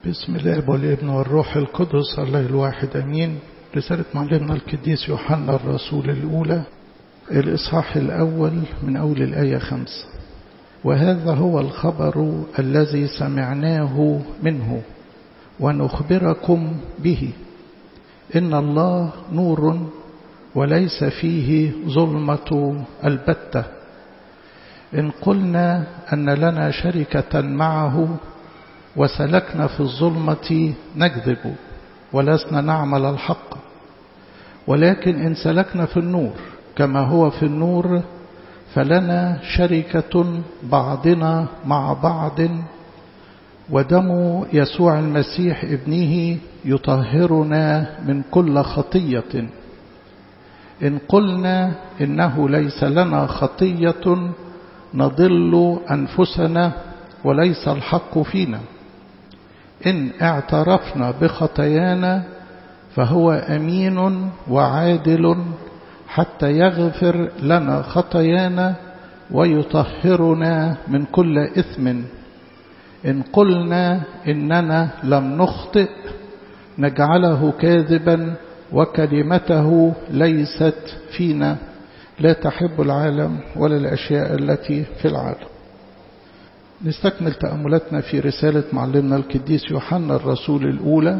بسم الله والابن والروح القدس الله الواحد أمين رسالة معلمنا القديس يوحنا الرسول الأولى الإصحاح الأول من أول الآية خمسة وهذا هو الخبر الذي سمعناه منه ونخبركم به إن الله نور وليس فيه ظلمة البتة إن قلنا أن لنا شركة معه وسلكنا في الظلمة نكذب ولسنا نعمل الحق ولكن إن سلكنا في النور كما هو في النور فلنا شركة بعضنا مع بعض ودم يسوع المسيح ابنه يطهرنا من كل خطية إن قلنا إنه ليس لنا خطية نضل أنفسنا وليس الحق فينا إن اعترفنا بخطايانا فهو أمين وعادل حتى يغفر لنا خطايانا ويطهرنا من كل إثم إن قلنا إننا لم نخطئ نجعله كاذبا وكلمته ليست فينا لا تحب العالم ولا الأشياء التي في العالم نستكمل تأملاتنا في رسالة معلمنا القديس يوحنا الرسول الأولى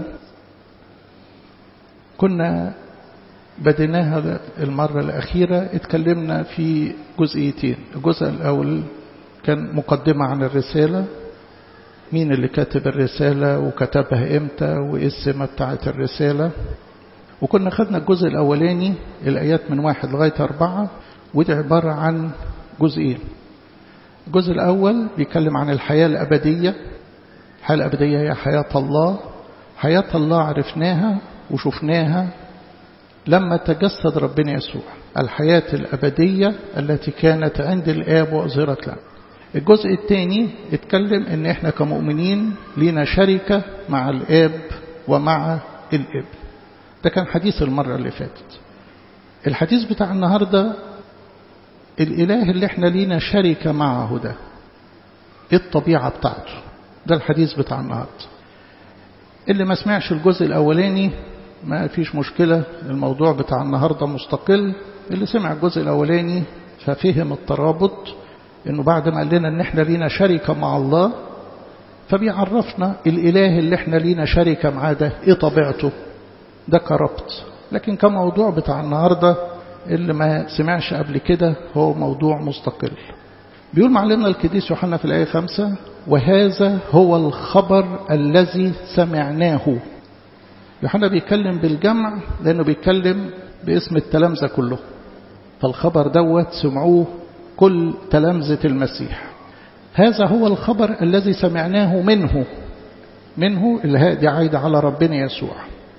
كنا بديناها المرة الأخيرة اتكلمنا في جزئيتين الجزء الأول كان مقدمة عن الرسالة مين اللي كاتب الرسالة وكتبها امتى وايه السمة بتاعت الرسالة وكنا خدنا الجزء الأولاني الآيات من واحد لغاية أربعة ودي عبارة عن جزئين الجزء الأول بيتكلم عن الحياة الأبدية الحياة الأبدية هي حياة الله حياة الله عرفناها وشفناها لما تجسد ربنا يسوع الحياة الأبدية التي كانت عند الآب وأظهرت لنا الجزء الثاني اتكلم ان احنا كمؤمنين لينا شركة مع الآب ومع الابن ده كان حديث المرة اللي فاتت الحديث بتاع النهاردة الإله اللي احنا لينا شركة معه ده ايه الطبيعة بتاعته ده الحديث بتاع النهاردة اللي ما سمعش الجزء الأولاني ما فيش مشكلة الموضوع بتاع النهاردة مستقل اللي سمع الجزء الأولاني ففهم الترابط انه بعد ما قال لنا ان احنا لينا شركة مع الله فبيعرفنا الاله اللي احنا لينا شركة معاه ده ايه طبيعته ده كربط لكن كموضوع بتاع النهاردة اللي ما سمعش قبل كده هو موضوع مستقل بيقول معلمنا القديس يوحنا في الآية خمسة وهذا هو الخبر الذي سمعناه يوحنا بيتكلم بالجمع لأنه بيتكلم باسم التلامذة كله فالخبر دوت سمعوه كل تلامذة المسيح هذا هو الخبر الذي سمعناه منه منه اللي دي عايدة على ربنا يسوع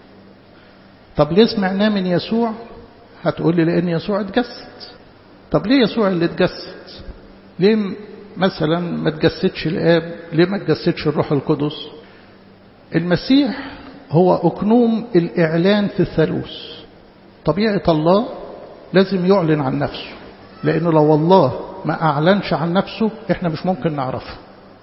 طب ليه سمعناه من يسوع هتقول لي لأن يسوع اتجسد طب ليه يسوع اللي اتجسد ليه مثلا ما تجسدش الآب ليه ما تجسدش الروح القدس المسيح هو أكنوم الإعلان في الثالوث طبيعة الله لازم يعلن عن نفسه لأنه لو الله ما أعلنش عن نفسه إحنا مش ممكن نعرفه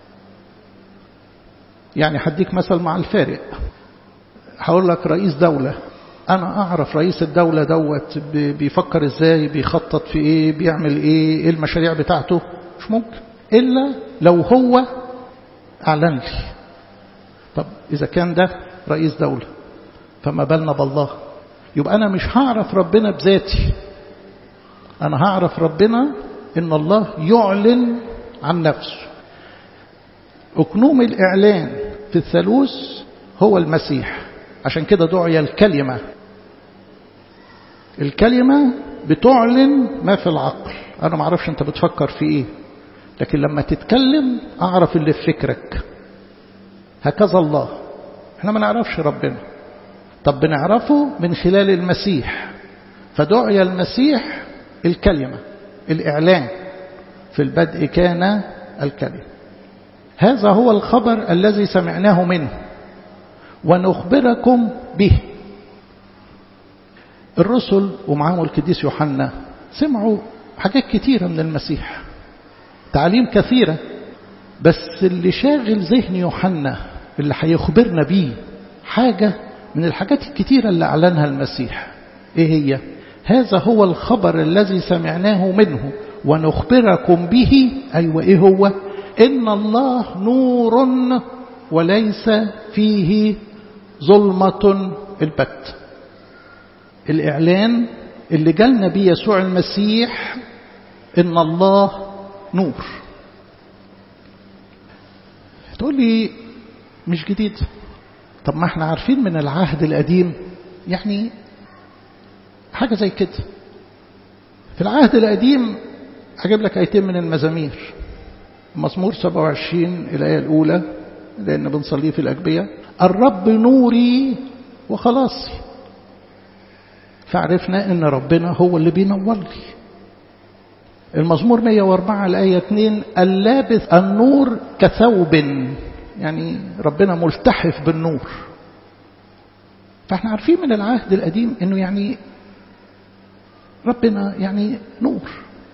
يعني هديك مثل مع الفارق هقول لك رئيس دولة أنا أعرف رئيس الدولة دوت بيفكر إزاي بيخطط في إيه بيعمل إيه إيه المشاريع بتاعته مش ممكن إلا لو هو أعلن لي طب إذا كان ده رئيس دولة فما بالنا بالله يبقى أنا مش هعرف ربنا بذاتي أنا هعرف ربنا إن الله يعلن عن نفسه أكنوم الإعلان في الثالوث هو المسيح عشان كده دعي الكلمة الكلمة بتعلن ما في العقل أنا ما أعرفش أنت بتفكر في إيه لكن لما تتكلم أعرف اللي في فكرك هكذا الله احنا ما نعرفش ربنا طب بنعرفه من خلال المسيح فدعي المسيح الكلمة الإعلان في البدء كان الكلمة هذا هو الخبر الذي سمعناه منه ونخبركم به الرسل ومعهم القديس يوحنا سمعوا حاجات كتيرة من المسيح تعاليم كثيرة بس اللي شاغل ذهن يوحنا اللي هيخبرنا بيه حاجة من الحاجات الكتيرة اللي أعلنها المسيح إيه هي هذا هو الخبر الذي سمعناه منه ونخبركم به أيوة إيه هو إن الله نور وليس فيه ظلمة البت الإعلان اللي جالنا بيه يسوع المسيح إن الله نور تقول لي مش جديد طب ما احنا عارفين من العهد القديم يعني حاجة زي كده في العهد القديم هجيب لك آيتين من المزامير مزمور 27 الآية الأولى لأن بنصليه في الأجبية الرب نوري وخلاصي فعرفنا ان ربنا هو اللي بينور لي المزمور 104 الآية 2 اللابث النور كثوب يعني ربنا ملتحف بالنور فاحنا عارفين من العهد القديم انه يعني ربنا يعني نور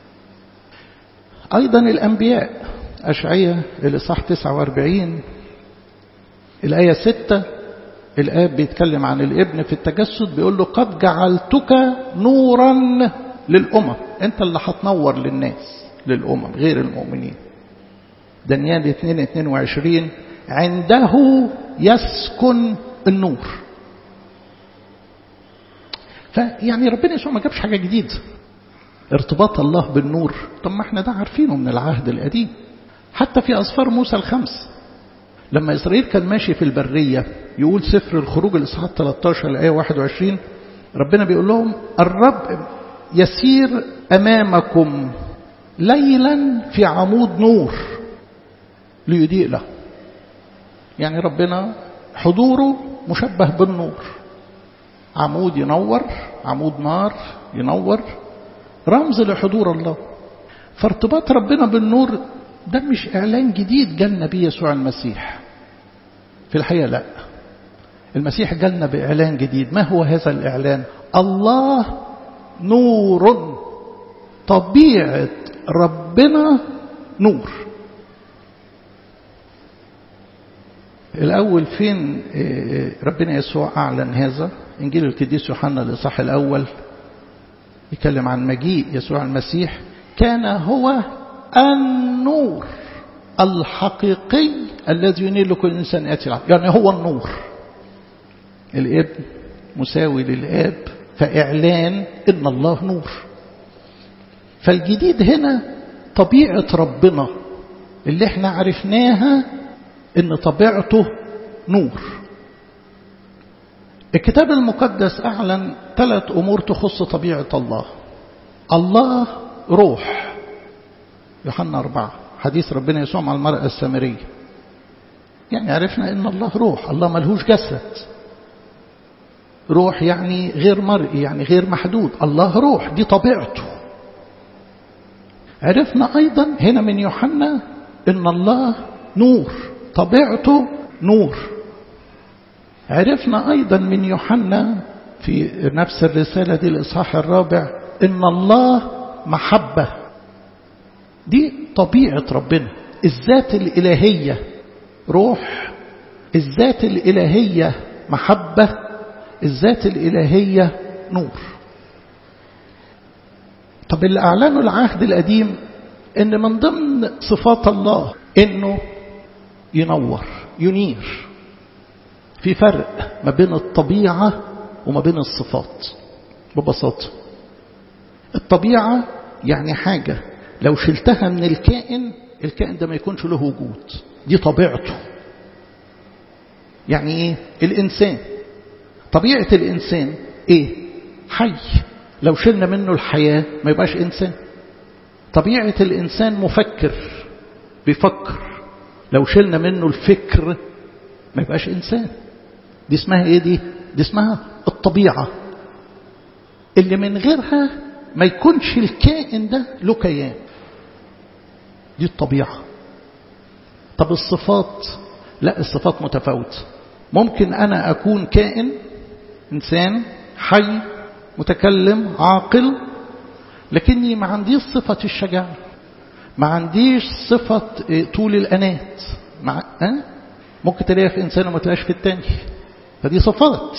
ايضا الانبياء اشعياء الاصحاح 49 الايه 6 الاب بيتكلم عن الابن في التجسد بيقول له قد جعلتك نورا للامم انت اللي هتنور للناس للامم غير المؤمنين دانيال 2 22 عنده يسكن النور فيعني ربنا يسوع ما جابش حاجة جديدة ارتباط الله بالنور طب ما احنا ده عارفينه من العهد القديم حتى في أسفار موسى الخمس لما إسرائيل كان ماشي في البرية يقول سفر الخروج الإصحاح 13 الآية 21 ربنا بيقول لهم الرب يسير أمامكم ليلا في عمود نور ليضيء له يعني ربنا حضوره مشبه بالنور عمود ينور عمود نار ينور رمز لحضور الله فارتباط ربنا بالنور ده مش إعلان جديد جاء النبي يسوع المسيح في الحقيقة لا المسيح جالنا بإعلان جديد ما هو هذا الإعلان الله نور طبيعة ربنا نور الأول فين ربنا يسوع أعلن هذا إنجيل القديس يوحنا الإصحاح الأول يتكلم عن مجيء يسوع المسيح كان هو النور الحقيقي الذي ينير لكل إنسان يأتي العالم يعني هو النور الابن مساوي للآب فإعلان إن الله نور فالجديد هنا طبيعة ربنا اللي احنا عرفناها ان طبيعته نور الكتاب المقدس أعلن ثلاث أمور تخص طبيعة الله الله روح يوحنا أربعة حديث ربنا يسوع مع المرأة السامرية يعني عرفنا ان الله روح الله ملهوش جسد روح يعني غير مرئي يعني غير محدود الله روح دي طبيعته عرفنا أيضا هنا من يوحنا ان الله نور طبيعته نور عرفنا أيضا من يوحنا في نفس الرسالة دي الإصحاح الرابع إن الله محبة دي طبيعة ربنا الذات الإلهية روح الذات الإلهية محبة الذات الإلهية نور طب اللي أعلنوا العهد القديم إن من ضمن صفات الله إنه ينور ينير في فرق ما بين الطبيعة وما بين الصفات ببساطة الطبيعة يعني حاجة لو شلتها من الكائن الكائن ده ما يكونش له وجود دي طبيعته يعني ايه الإنسان طبيعة الإنسان ايه حي لو شلنا منه الحياة ما يبقاش إنسان طبيعة الإنسان مفكر بيفكر لو شلنا منه الفكر ما يبقاش إنسان دي اسمها ايه دي دي اسمها الطبيعة اللي من غيرها ما يكونش الكائن ده له كيان دي الطبيعة طب الصفات لا الصفات متفاوتة ممكن أنا أكون كائن إنسان حي متكلم عاقل لكني ما عنديش صفة الشجاعة ما عنديش صفة طول الأنات مع... أه؟ ممكن تلاقيها في إنسان وما تلاقيهاش في التاني فدي صفات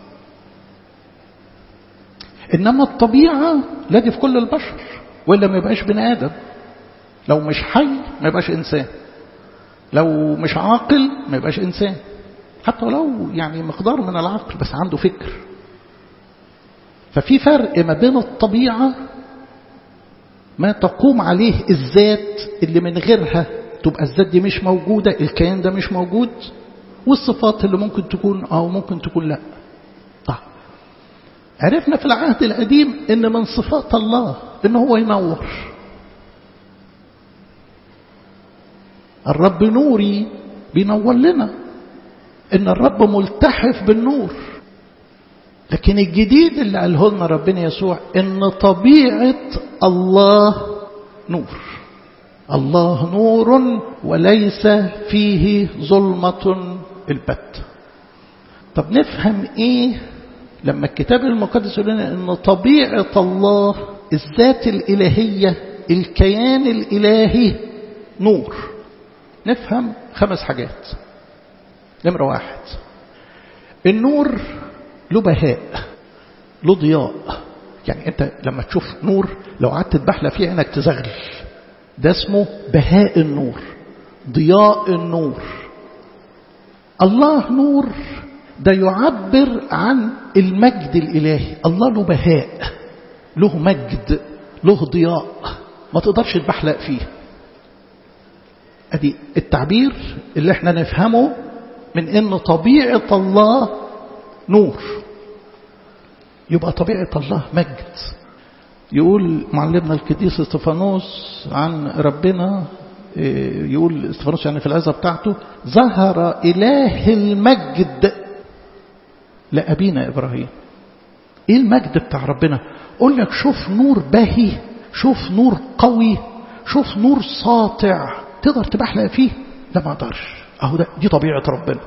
إنما الطبيعة لا دي في كل البشر وإلا ما يبقاش بني آدم لو مش حي ما يبقاش إنسان لو مش عاقل ما يبقاش إنسان حتى لو يعني مقدار من العقل بس عنده فكر ففي فرق ما بين الطبيعة ما تقوم عليه الذات اللي من غيرها تبقى الذات دي مش موجودة الكيان ده مش موجود والصفات اللي ممكن تكون أو ممكن تكون لا طيب عرفنا في العهد القديم ان من صفات الله ان هو ينور الرب نوري بينور لنا ان الرب ملتحف بالنور لكن الجديد اللي قاله لنا ربنا يسوع ان طبيعه الله نور الله نور وليس فيه ظلمه البت طب نفهم ايه لما الكتاب المقدس يقول لنا ان طبيعه الله الذات الالهيه الكيان الالهي نور نفهم خمس حاجات نمرة واحد النور له بهاء له ضياء يعني انت لما تشوف نور لو قعدت تبحلى فيه عينك تزغل ده اسمه بهاء النور ضياء النور الله نور ده يعبر عن المجد الإلهي الله له بهاء له مجد له ضياء ما تقدرش تبحلق فيه ادي التعبير اللي احنا نفهمه من ان طبيعة الله نور يبقى طبيعة الله مجد يقول معلمنا القديس استفانوس عن ربنا يقول استفانوس يعني في العزة بتاعته ظهر إله المجد لأبينا إبراهيم إيه المجد بتاع ربنا قول لك شوف نور باهي شوف نور قوي شوف نور ساطع تقدر تبحلق فيه لا ما اقدرش اهو ده دي طبيعه ربنا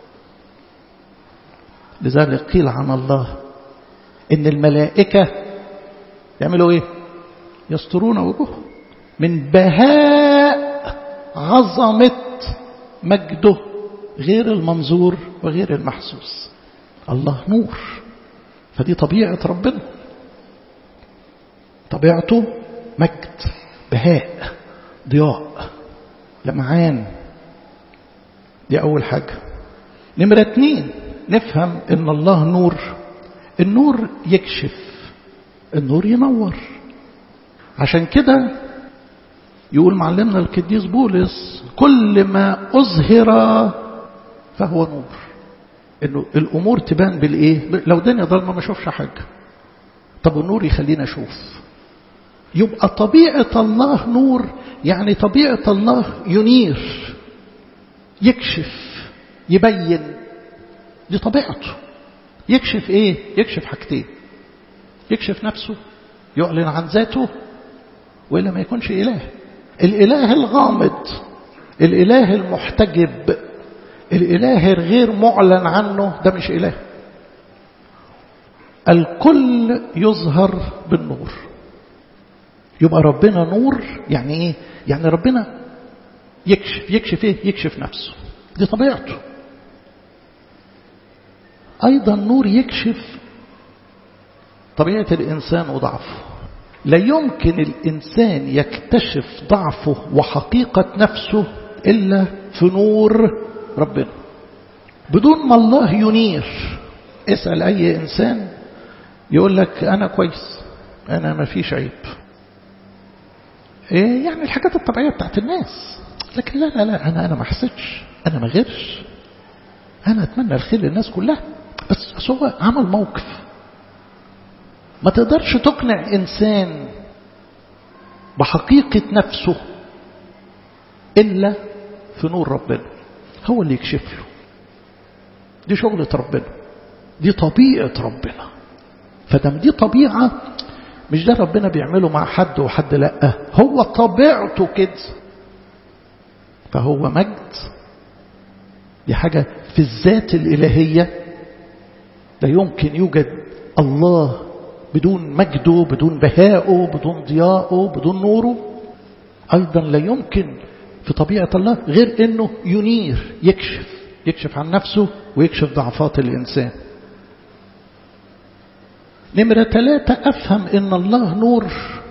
لذلك قيل عن الله ان الملائكه يعملوا ايه يسترون وجوههم من بهاء عظمه مجده غير المنظور وغير المحسوس الله نور فدي طبيعه ربنا طبيعته مجد بهاء ضياء لمعان دي أول حاجة نمرة اتنين نفهم إن الله نور النور يكشف النور ينور عشان كده يقول معلمنا القديس بولس كل ما أظهر فهو نور إنه الأمور تبان بالإيه لو الدنيا ضلمة ما أشوفش حاجة طب النور يخلينا أشوف يبقى طبيعة الله نور يعني طبيعة الله ينير يكشف يبين دي طبيعته يكشف ايه يكشف حاجتين يكشف نفسه يعلن عن ذاته وإلا ما يكونش إله الإله الغامض الإله المحتجب الإله الغير معلن عنه ده مش إله الكل يظهر بالنور يبقى ربنا نور يعني ايه يعني ربنا يكشف يكشف ايه يكشف نفسه دي طبيعته ايضا نور يكشف طبيعه الانسان وضعفه لا يمكن الانسان يكتشف ضعفه وحقيقه نفسه الا في نور ربنا بدون ما الله ينير اسال اي انسان يقول لك انا كويس انا ما فيش عيب إيه يعني الحاجات الطبيعية بتاعت الناس لكن لا لا لا أنا أنا ما حسيتش أنا ما غيرش أنا أتمنى الخير للناس كلها بس هو عمل موقف ما تقدرش تقنع إنسان بحقيقة نفسه إلا في نور ربنا هو اللي يكشف له دي شغلة ربنا دي طبيعة ربنا فدام دي طبيعة مش ده ربنا بيعمله مع حد وحد لا هو طبيعته كده فهو مجد دي حاجة في الذات الإلهية لا يمكن يوجد الله بدون مجده بدون بهائه بدون ضيائه بدون نوره أيضا لا يمكن في طبيعة الله غير أنه ينير يكشف يكشف عن نفسه ويكشف ضعفات الإنسان نمرة ثلاثة أفهم إن الله نور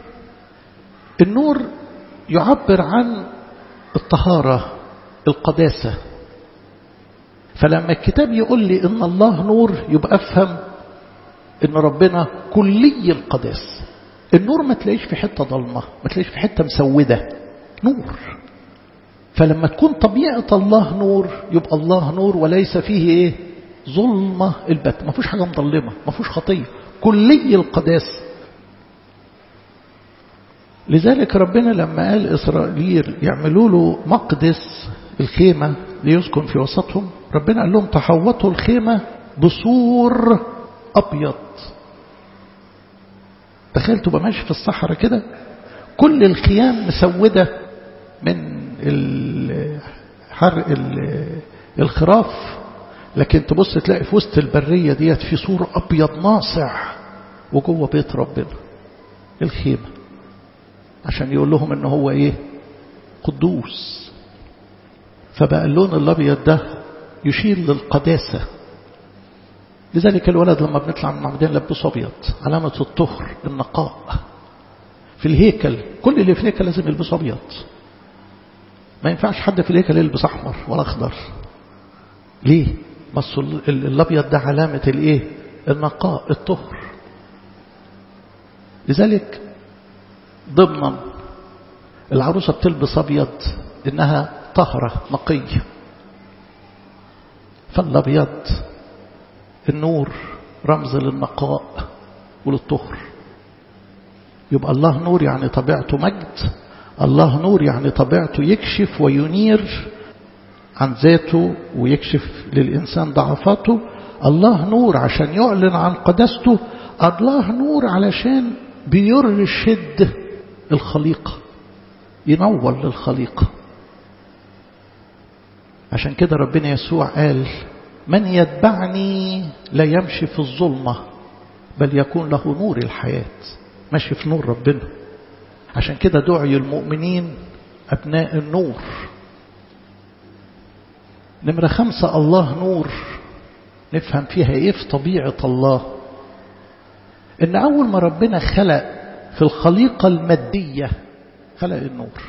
النور يعبر عن الطهارة القداسة فلما الكتاب يقول لي إن الله نور يبقى أفهم إن ربنا كلي القداس النور ما تلاقيش في حتة ضلمة ما تلاقيش في حتة مسودة نور فلما تكون طبيعة الله نور يبقى الله نور وليس فيه إيه ظلمة البت ما فيش حاجة مظلمة ما فيش خطية كلي القداس لذلك ربنا لما قال إسرائيل يعملوا له مقدس الخيمة ليسكن في وسطهم ربنا قال لهم تحوطوا الخيمة بسور أبيض تخيل تبقى ماشي في الصحراء كده كل الخيام مسودة من حرق الخراف لكن تبص تلاقي في وسط البرية ديت في سور أبيض ناصع وجوه بيت ربنا الخيمة عشان يقول لهم ان هو ايه قدوس فبقى اللون الابيض ده يشير للقداسة لذلك الولد لما بنطلع من المعمودين لبسه ابيض علامة الطهر النقاء في الهيكل كل اللي في الهيكل لازم يلبسوا ابيض ما ينفعش حد في الهيكل يلبس احمر ولا اخضر ليه بس الابيض ده علامة الايه النقاء الطهر لذلك ضمنا العروسة بتلبس أبيض إنها طهرة نقية فالأبيض النور رمز للنقاء وللطهر يبقى الله نور يعني طبيعته مجد الله نور يعني طبيعته يكشف وينير عن ذاته ويكشف للإنسان ضعفاته الله نور عشان يعلن عن قدسته الله نور علشان بيرشد الخليقة ينور للخليقة عشان كده ربنا يسوع قال من يتبعني لا يمشي في الظلمة بل يكون له نور الحياة ماشي في نور ربنا عشان كده دعي المؤمنين أبناء النور نمرة خمسة الله نور نفهم فيها ايه في طبيعة الله ان اول ما ربنا خلق في الخليقة المادية خلق النور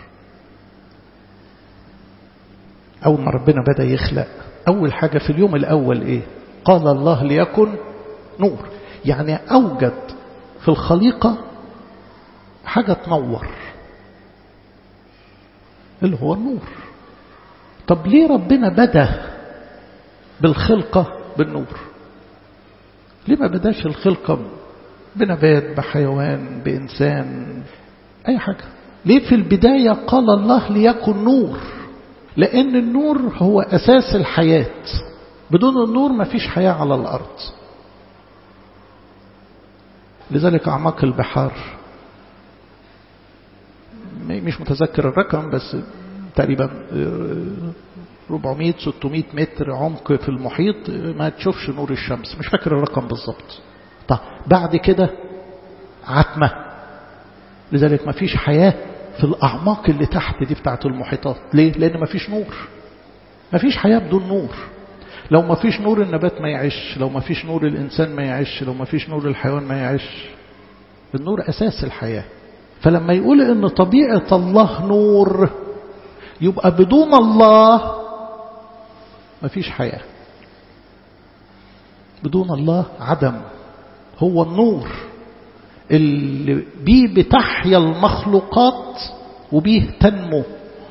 اول ما ربنا بدأ يخلق اول حاجة في اليوم الاول ايه قال الله ليكن نور يعني اوجد في الخليقة حاجة تنور اللي هو النور طب ليه ربنا بدأ بالخلقة بالنور ليه ما بداش الخلقة بنبات بحيوان بإنسان أي حاجة ليه في البداية قال الله ليكن نور لأن النور هو أساس الحياة بدون النور ما فيش حياة على الأرض لذلك أعماق البحار مش متذكر الرقم بس تقريبا 400 600 متر عمق في المحيط ما تشوفش نور الشمس مش فاكر الرقم بالظبط طب بعد كده عتمة لذلك ما فيش حياة في الأعماق اللي تحت دي بتاعت المحيطات ليه؟ لأن ما فيش نور ما فيش حياة بدون نور لو ما فيش نور النبات ما يعيش لو ما فيش نور الإنسان ما يعيش لو ما فيش نور الحيوان ما يعيش النور أساس الحياة فلما يقول إن طبيعة الله نور يبقى بدون الله ما فيش حياة بدون الله عدم هو النور اللي بيه بتحيا المخلوقات وبيه تنمو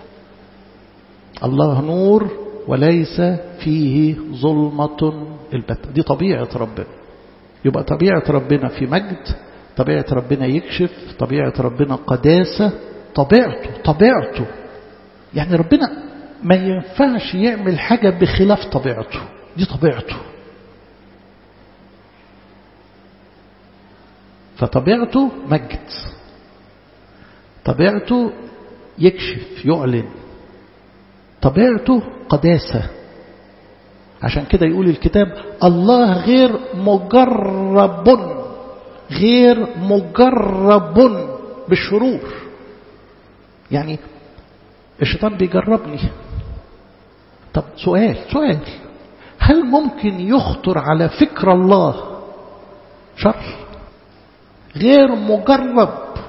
الله نور وليس فيه ظلمة البتة دي طبيعة ربنا يبقى طبيعة ربنا في مجد طبيعة ربنا يكشف طبيعة ربنا قداسة طبيعته طبيعته يعني ربنا ما ينفعش يعمل حاجة بخلاف طبيعته دي طبيعته فطبيعته مجد طبيعته يكشف يعلن طبيعته قداسة عشان كده يقول الكتاب الله غير مجرب غير مجرب بالشرور يعني الشيطان بيجربني طب سؤال سؤال هل ممكن يخطر على فكر الله شر غير مجرب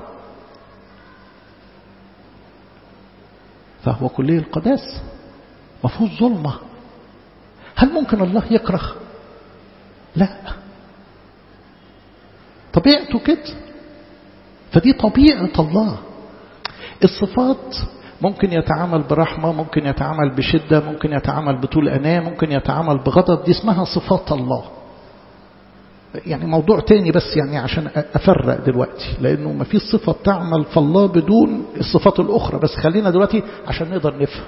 فهو كلية القداس مفهوش ظلمة هل ممكن الله يكره لا طبيعته كده فدي طبيعة الله الصفات ممكن يتعامل برحمة ممكن يتعامل بشدة ممكن يتعامل بطول أناة ممكن يتعامل بغضب دي اسمها صفات الله يعني موضوع تاني بس يعني عشان أفرق دلوقتي لأنه ما في صفة تعمل في الله بدون الصفات الأخرى بس خلينا دلوقتي عشان نقدر نفهم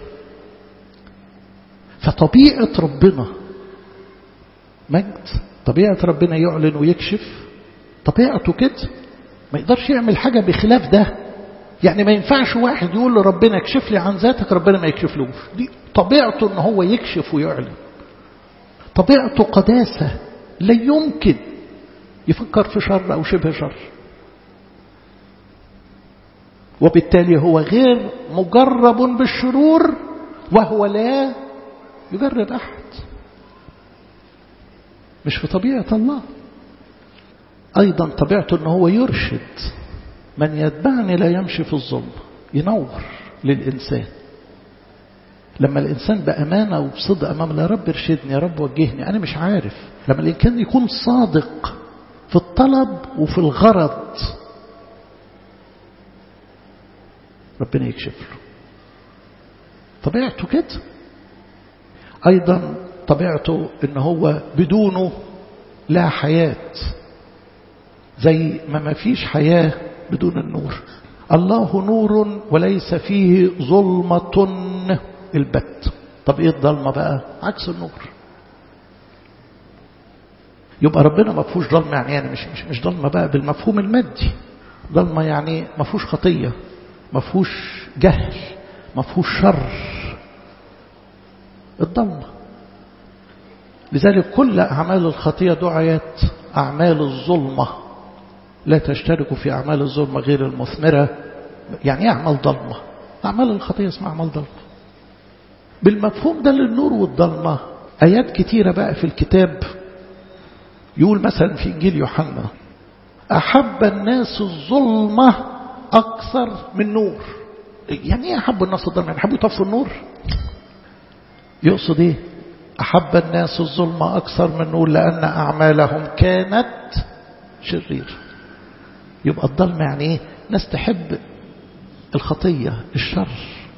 فطبيعة ربنا مجد طبيعة ربنا يعلن ويكشف طبيعته كده ما يقدرش يعمل حاجة بخلاف ده يعني ما ينفعش واحد يقول لربنا اكشف لي عن ذاتك ربنا ما يكشفلوش دي طبيعته ان هو يكشف ويعلن طبيعته قداسة لا يمكن يفكر في شر أو شبه شر وبالتالي هو غير مجرب بالشرور وهو لا يجرب أحد مش في طبيعة الله أيضا طبيعته أنه هو يرشد من يتبعني لا يمشي في الظلم ينور للإنسان لما الإنسان بأمانة وبصدق أمام الله يا رب ارشدني يا رب وجهني أنا مش عارف لما الإنسان يكون صادق في الطلب وفي الغرض ربنا يكشف له طبيعته كده أيضا طبيعته إن هو بدونه لا حياة زي ما ما فيش حياة بدون النور الله نور وليس فيه ظلمة البت طب ايه الظلمة بقى عكس النور يبقى ربنا ما فيهوش ظلمة يعني, يعني مش مش مش ظلمة بقى بالمفهوم المادي ظلمة يعني ما فيهوش خطية ما فيهوش جهل ما فيهوش شر الظلمة لذلك كل أعمال الخطية دعيت أعمال الظلمة لا تشتركوا في أعمال الظلمة غير المثمرة يعني أعمال ظلمة أعمال الخطية اسمها أعمال ظلمة بالمفهوم ده للنور والظلمة آيات كتيرة بقى في الكتاب يقول مثلا في إنجيل يوحنا أحب الناس الظلمة أكثر من نور يعني ايه أحب الناس الظلمة يعني حبوا يطفوا النور يقصد ايه أحب الناس الظلمة أكثر من نور لأن أعمالهم كانت شرير يبقى الظلمة يعني ايه ناس تحب الخطية الشر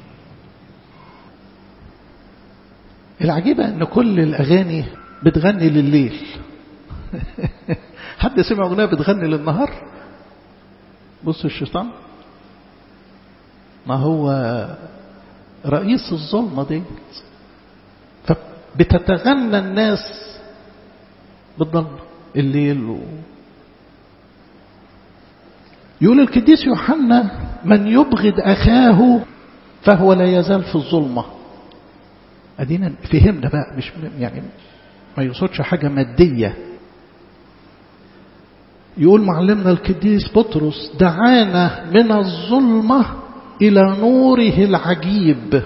العجيبة ان كل الأغاني بتغني لليل حد سمع أغنية بتغني للنهار بص الشيطان ما هو رئيس الظلمة دي فبتتغنى الناس بالظلمة الليل و... يقول القديس يوحنا من يبغض أخاه فهو لا يزال في الظلمة أدينا فهمنا بقى مش يعني ما يقصدش حاجة مادية يقول معلمنا القديس بطرس دعانا من الظلمة إلى نوره العجيب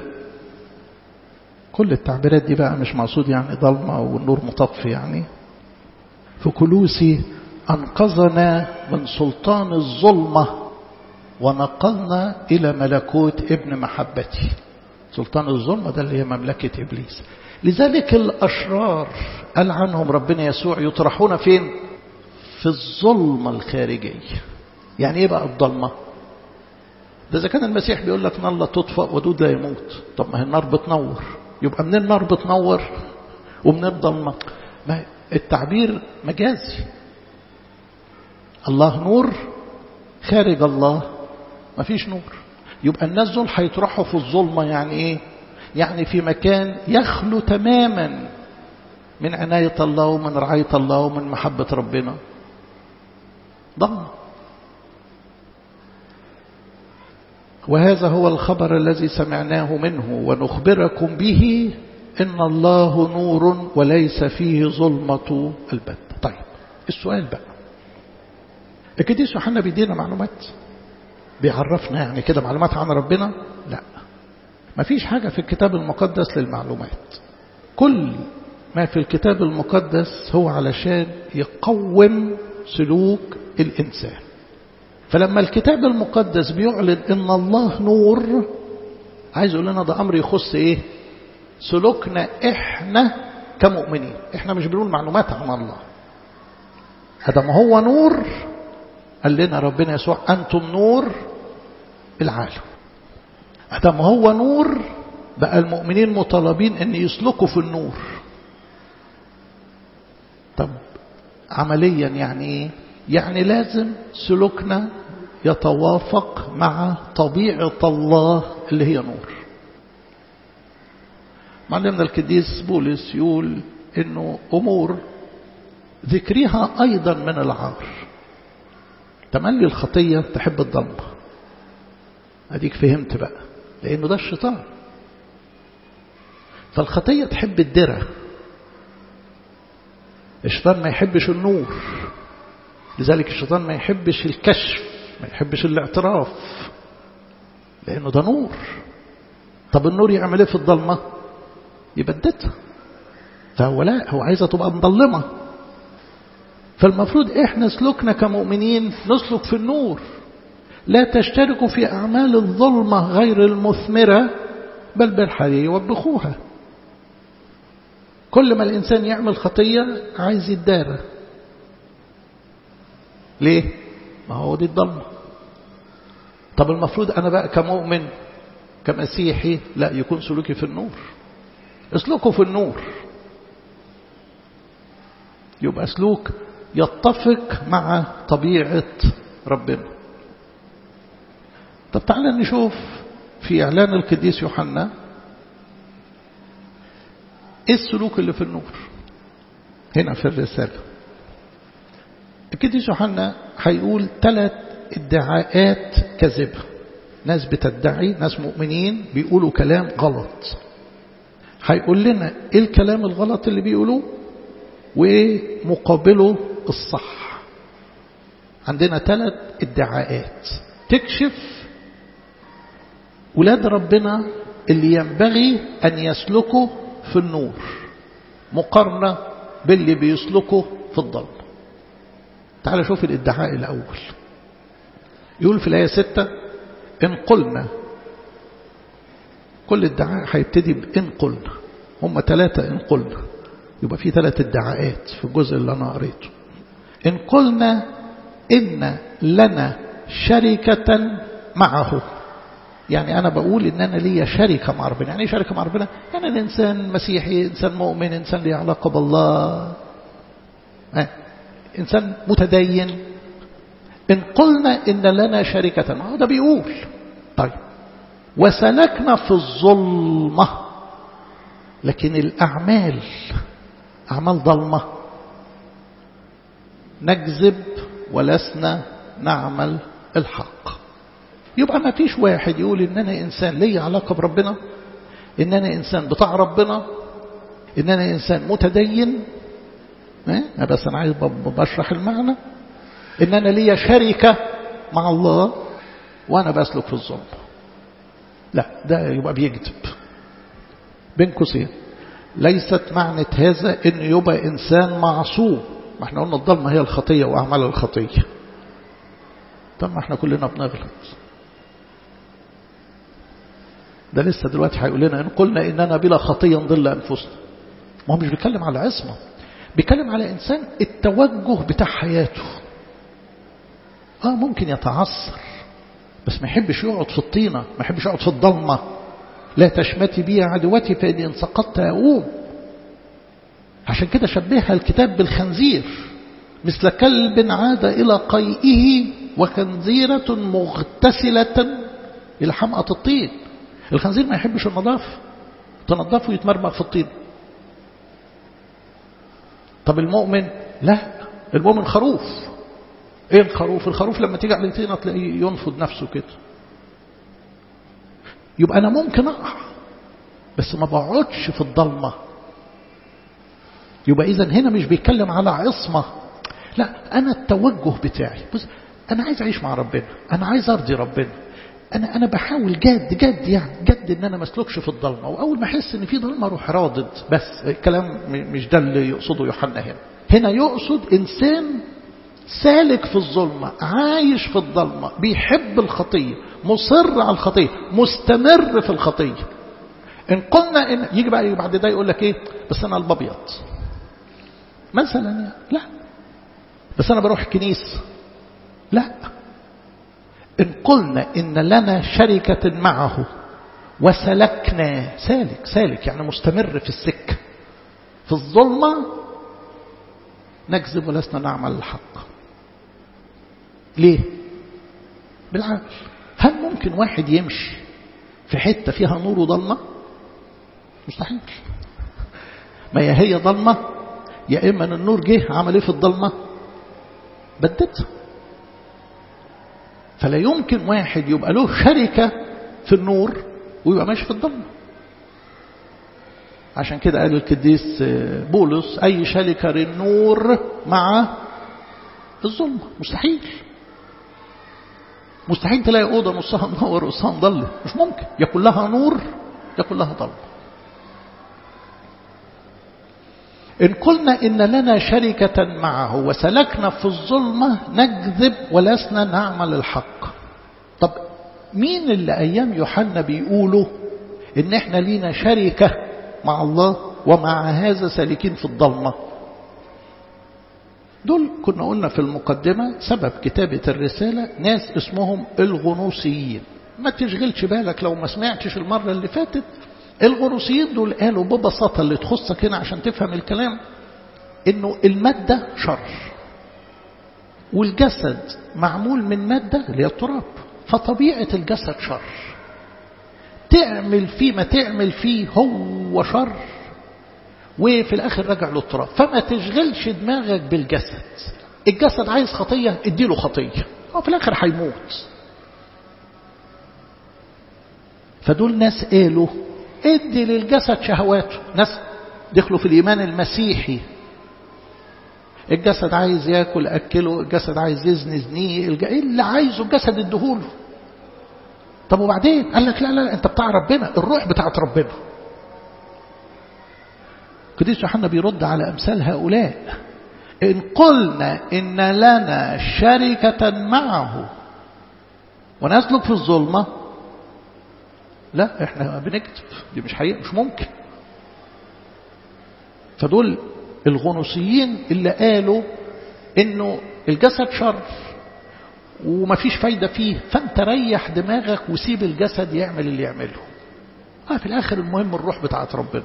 كل التعبيرات دي بقى مش مقصود يعني ظلمة والنور مطفي يعني في كلوسي أنقذنا من سلطان الظلمة ونقلنا إلى ملكوت ابن محبتي سلطان الظلمة ده اللي هي مملكة إبليس لذلك الأشرار قال عنهم ربنا يسوع يطرحون فين في الظلمة الخارجية يعني ايه بقى الظلمة ده إذا كان المسيح بيقول لك نار لا تطفأ ودود لا يموت طب ما هي النار بتنور يبقى من النار بتنور ومن الظلمة ما التعبير مجازي الله نور خارج الله ما فيش نور يبقى الناس دول هيطرحوا في الظلمة يعني ايه يعني في مكان يخلو تماما من عناية الله ومن رعاية الله ومن محبة ربنا ضلمة وهذا هو الخبر الذي سمعناه منه ونخبركم به إن الله نور وليس فيه ظلمة البت طيب السؤال بقى القديس يوحنا بيدينا معلومات بيعرفنا يعني كده معلومات عن ربنا لا ما فيش حاجة في الكتاب المقدس للمعلومات كل ما في الكتاب المقدس هو علشان يقوم سلوك الإنسان فلما الكتاب المقدس بيعلن ان الله نور عايز يقول لنا ده امر يخص ايه سلوكنا احنا كمؤمنين احنا مش بنقول معلومات عن الله هذا ما هو نور قال لنا ربنا يسوع انتم نور العالم هذا ما هو نور بقى المؤمنين مطالبين ان يسلكوا في النور طب عمليا يعني ايه يعني لازم سلوكنا يتوافق مع طبيعة الله اللي هي نور معلمنا القديس بولس يقول انه امور ذكرها ايضا من العار تملي الخطية تحب الضلمة اديك فهمت بقى لانه ده الشيطان فالخطية تحب الدرة الشيطان ما يحبش النور لذلك الشيطان ما يحبش الكشف ما يحبش الاعتراف لأنه ده نور طب النور يعمل ايه في الضلمة يبددها فهو لا هو عايزة تبقى مظلمة فالمفروض احنا سلوكنا كمؤمنين نسلك في النور لا تشتركوا في أعمال الظلمة غير المثمرة بل بالحري يوبخوها كل ما الإنسان يعمل خطية عايز يتدارى ليه؟ ما هو دي الضلمة طب المفروض أنا بقى كمؤمن كمسيحي لا يكون سلوكي في النور اسلكوا في النور يبقى سلوك يتفق مع طبيعة ربنا طب تعالى نشوف في إعلان القديس يوحنا ايه السلوك اللي في النور هنا في الرسالة القديس يوحنا هيقول ثلاث ادعاءات كذبة ناس بتدعي ناس مؤمنين بيقولوا كلام غلط هيقول لنا ايه الكلام الغلط اللي بيقولوه وايه مقابله الصح عندنا ثلاث ادعاءات تكشف ولاد ربنا اللي ينبغي أن يسلكوا في النور مقارنة باللي بيسلكوا في الظلم تعال شوف الادعاء الأول يقول في الآية ستة إن قلنا كل ادعاء هيبتدي بإن قلنا هم ثلاثة إن قلنا يبقى في ثلاث ادعاءات في الجزء اللي أنا قريته إن قلنا إن لنا شركة معه يعني أنا بقول إن أنا ليا شركة مع ربنا يعني إيه شركة مع ربنا يعني أنا إنسان مسيحي إنسان مؤمن إنسان ليه علاقة بالله آه. إنسان متدين إن قلنا إن لنا شركة معه ده بيقول طيب وسلكنا في الظلمة لكن الأعمال أعمال ظلمة نكذب ولسنا نعمل الحق يبقى ما فيش واحد يقول ان انا انسان لي علاقة بربنا ان انا انسان بتاع ربنا ان انا انسان متدين اه بس انا عايز بشرح المعنى ان انا لي شركة مع الله وانا بسلك في الظلم لا ده يبقى بيكذب بين قوسين ليست معنى هذا ان يبقى انسان معصوم ما احنا قلنا الظلمة هي الخطية واعمال الخطية طب ما احنا كلنا بنغلط ده لسه دلوقتي هيقول لنا ان قلنا اننا بلا خطيه نضل انفسنا ما هو مش بيتكلم على عصمه بيتكلم على انسان التوجه بتاع حياته اه ممكن يتعثر بس ما يحبش يقعد في الطينه ما يحبش يقعد في الضلمه لا تشمتي بي عدوتي فاني ان سقطت اقوم عشان كده شبهها الكتاب بالخنزير مثل كلب عاد الى قيئه وخنزيره مغتسله الى حمأة الطين الخنزير ما يحبش النظافة تنظفه ويتمرمغ في الطين طب المؤمن لا المؤمن خروف ايه الخروف الخروف لما تيجي على الطينة تلاقيه ينفض نفسه كده يبقى انا ممكن اقع بس ما بقعدش في الضلمة يبقى اذا هنا مش بيتكلم على عصمة لا انا التوجه بتاعي بص انا عايز اعيش مع ربنا انا عايز ارضي ربنا أنا أنا بحاول جد جد يعني جد إن أنا ما اسلكش في الضلمة وأول ما أحس إن في ضلمة أروح رادد بس الكلام مش ده اللي يقصده يوحنا هنا هنا يقصد إنسان سالك في الظلمة عايش في الضلمة بيحب الخطية مصر على الخطية مستمر في الخطية إن قلنا إن يجي بقى بعد ده يقول لك إيه بس أنا الببيض مثلا يعني لا بس أنا بروح كنيسة لا إن قلنا إن لنا شركة معه وسلكنا سالك سالك يعني مستمر في السكة في الظلمة نكذب ولسنا نعمل الحق ليه بالعقل هل ممكن واحد يمشي في حتة فيها نور وضلمة مستحيل ما هي هي ضلمة يا إما أن النور جه عمل إيه في الضلمة بددها فلا يمكن واحد يبقى له شركة في النور ويبقى ماشي في الضلمة عشان كده قال القديس بولس أي شركة للنور مع الظلمة مستحيل مستحيل تلاقي أوضة نصها منور ونصها مضلم مش ممكن يا كلها نور يا كلها ضلمة إن قلنا إن لنا شركة معه وسلكنا في الظلمة نكذب ولسنا نعمل الحق طب مين اللي أيام يوحنا بيقولوا إن إحنا لينا شركة مع الله ومع هذا سالكين في الضلمة دول كنا قلنا في المقدمة سبب كتابة الرسالة ناس اسمهم الغنوصيين ما تشغلش بالك لو ما سمعتش المرة اللي فاتت الغنوصيين دول قالوا ببساطة اللي تخصك هنا عشان تفهم الكلام انه المادة شر والجسد معمول من مادة اللي هي التراب فطبيعة الجسد شر تعمل فيه ما تعمل فيه هو شر وفي الآخر رجع للتراب فما تشغلش دماغك بالجسد الجسد عايز خطية اديله خطية هو في الآخر هيموت فدول ناس قالوا ادي للجسد شهواته ناس دخلوا في الإيمان المسيحي الجسد عايز ياكل أكله الجسد عايز يزني زنيه ايه اللي عايزه الجسد اديهوله طب وبعدين قال لك لا لا انت بتاع ربنا الروح بتاعت ربنا قديس يوحنا بيرد على أمثال هؤلاء إن قلنا إن لنا شركة معه ونسلك في الظلمة لا احنا بنكتب دي مش حقيقة مش ممكن فدول الغنوصيين اللي قالوا انه الجسد شر ومفيش فايدة فيه فانت ريح دماغك وسيب الجسد يعمل اللي يعمله اه في الاخر المهم الروح بتاعت ربنا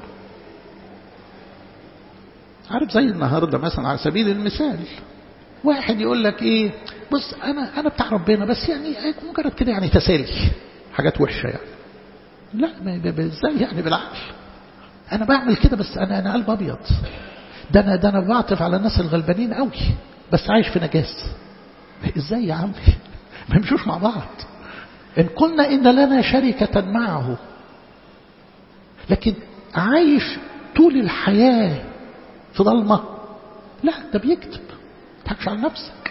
عارف زي النهاردة مثلا على سبيل المثال واحد يقول لك ايه بص انا انا بتاع ربنا بس يعني مجرد كده يعني تسالي حاجات وحشة يعني لا ازاي يعني بالعقل انا بعمل كده بس انا انا قلب ابيض ده انا ده انا بعطف على الناس الغلبانين قوي بس عايش في نجاس ازاي يا عمي ما يمشوش مع بعض ان قلنا ان لنا شركة معه لكن عايش طول الحياة في ضلمة لا ده بيكذب تضحكش على نفسك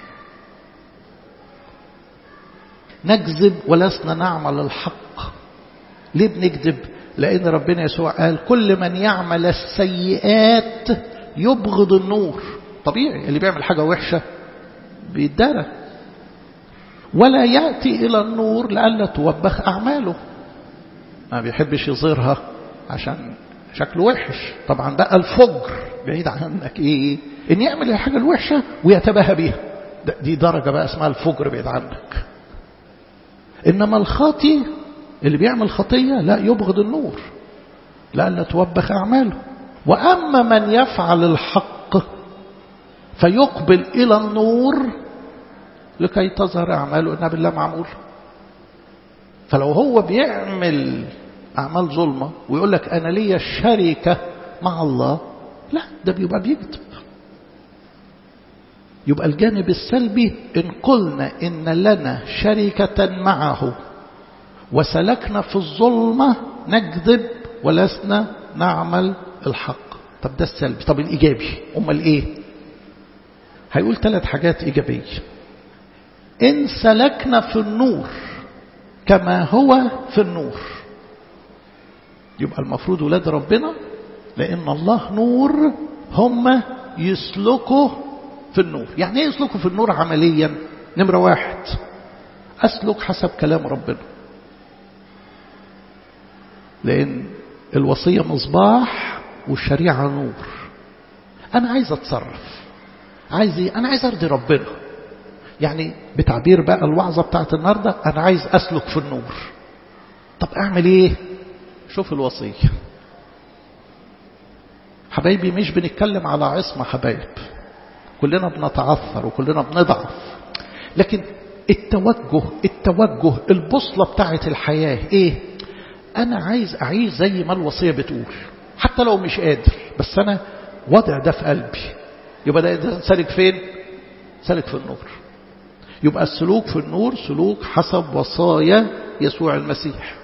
نكذب ولسنا نعمل الحق ليه بنكذب لأن ربنا يسوع قال كل من يعمل السيئات يبغض النور طبيعي اللي بيعمل حاجة وحشة بيتدارى ولا يأتي إلى النور لألا توبخ أعماله ما بيحبش يظهرها عشان شكله وحش طبعا بقى الفجر بعيد عنك ايه ان يعمل الحاجة الوحشة ويتباهى بيها دي درجة بقى اسمها الفجر بعيد عنك انما الخاطي اللي بيعمل خطية لا يبغض النور لألا توبخ أعماله وأما من يفعل الحق فيقبل إلى النور لكي تظهر أعماله إنها بالله معمول فلو هو بيعمل أعمال ظلمة ويقول لك أنا ليا الشركة مع الله لا ده بيبقى بيكذب يبقى الجانب السلبي إن قلنا إن لنا شركة معه وسلكنا في الظلمة نكذب ولسنا نعمل الحق طب ده السلبي طب الإيجابي أمال إيه هيقول ثلاث حاجات إيجابية إن سلكنا في النور كما هو في النور يبقى المفروض ولاد ربنا لأن الله نور هم يسلكوا في النور يعني ايه يسلكوا في النور عمليا نمرة واحد أسلك حسب كلام ربنا لأن الوصية مصباح والشريعة نور أنا عايز أتصرف عايز إيه؟ أنا عايز أرضي ربنا يعني بتعبير بقى الوعظة بتاعت النهاردة أنا عايز أسلك في النور طب أعمل إيه شوف الوصية حبايبي مش بنتكلم على عصمة حبايب كلنا بنتعثر وكلنا بنضعف لكن التوجه التوجه البوصلة بتاعت الحياة ايه انا عايز اعيش زي ما الوصية بتقول حتى لو مش قادر بس انا وضع ده في قلبي يبقى ده سالك فين سالك في النور يبقى السلوك في النور سلوك حسب وصايا يسوع المسيح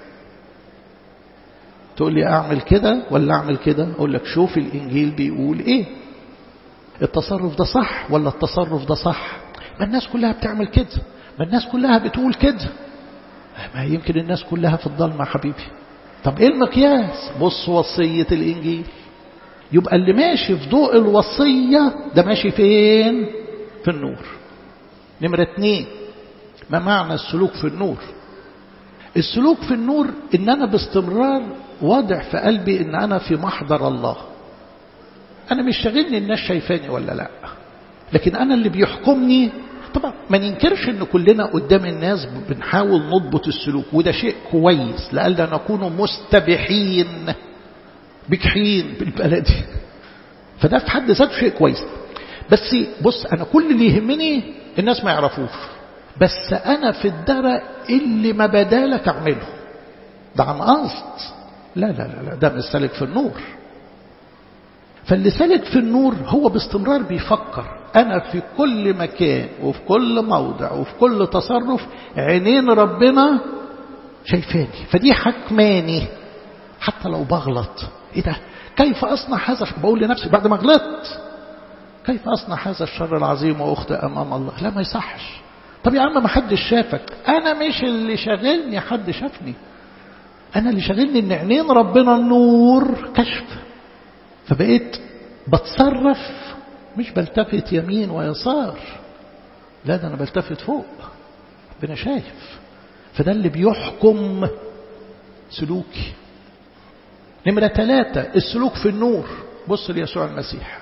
تقول لي اعمل كده ولا اعمل كده اقول لك شوف الانجيل بيقول ايه التصرف ده صح ولا التصرف ده صح ما الناس كلها بتعمل كده ما الناس كلها بتقول كده ما يمكن الناس كلها في الضلمة حبيبي طب ايه المقياس بص وصية الانجيل يبقى اللي ماشي في ضوء الوصية ده ماشي فين في النور نمرة اتنين ما معنى السلوك في النور السلوك في النور ان انا باستمرار واضع في قلبي ان انا في محضر الله انا مش شاغلني الناس شايفاني ولا لا لكن انا اللي بيحكمني طبعا ما ننكرش ان كلنا قدام الناس بنحاول نضبط السلوك وده شيء كويس لألا نكون مستبحين بجحين بالبلدي فده في حد ذاته شيء كويس بس بص انا كل اللي يهمني الناس ما يعرفوش بس انا في الدرق اللي ما بدالك اعمله ده عن قصد لا لا لا لا ده مش سالك في النور فاللي سالك في النور هو باستمرار بيفكر أنا في كل مكان وفي كل موضع وفي كل تصرف عينين ربنا شايفاني فدي حكماني حتى لو بغلط ايه ده كيف أصنع هذا بقول لنفسي بعد ما غلطت كيف أصنع هذا الشر العظيم وأخطئ أمام الله لا ما يصحش طب يا عم ما حدش شافك أنا مش اللي شاغلني حد شافني أنا اللي شاغلني إن عينين ربنا النور كشف فبقيت بتصرف مش بلتفت يمين ويسار لا ده أنا بلتفت فوق ربنا شايف فده اللي بيحكم سلوكي نمرة ثلاثة السلوك في النور بص ليسوع المسيح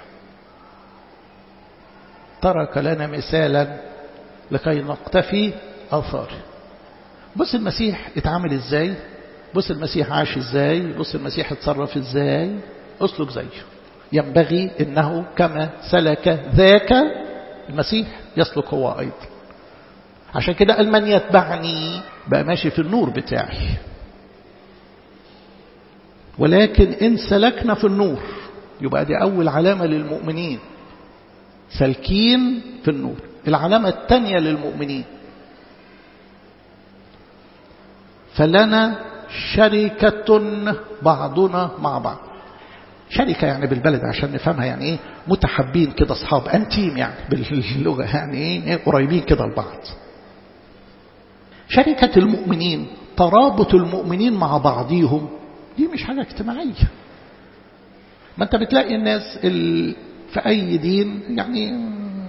ترك لنا مثالا لكي نقتفي آثاره بص المسيح اتعامل ازاي بص المسيح عاش ازاي بص المسيح اتصرف ازاي اسلك زيه ينبغي انه كما سلك ذاك المسيح يسلك هو ايضا عشان كده قال من يتبعني بقى ماشي في النور بتاعي ولكن ان سلكنا في النور يبقى دي اول علامه للمؤمنين سالكين في النور العلامه الثانيه للمؤمنين فلنا شركة بعضنا مع بعض شركة يعني بالبلد عشان نفهمها يعني ايه متحبين كده اصحاب انتيم يعني باللغة يعني ايه قريبين كده لبعض شركة المؤمنين ترابط المؤمنين مع بعضيهم دي مش حاجة اجتماعية ما انت بتلاقي الناس في اي دين يعني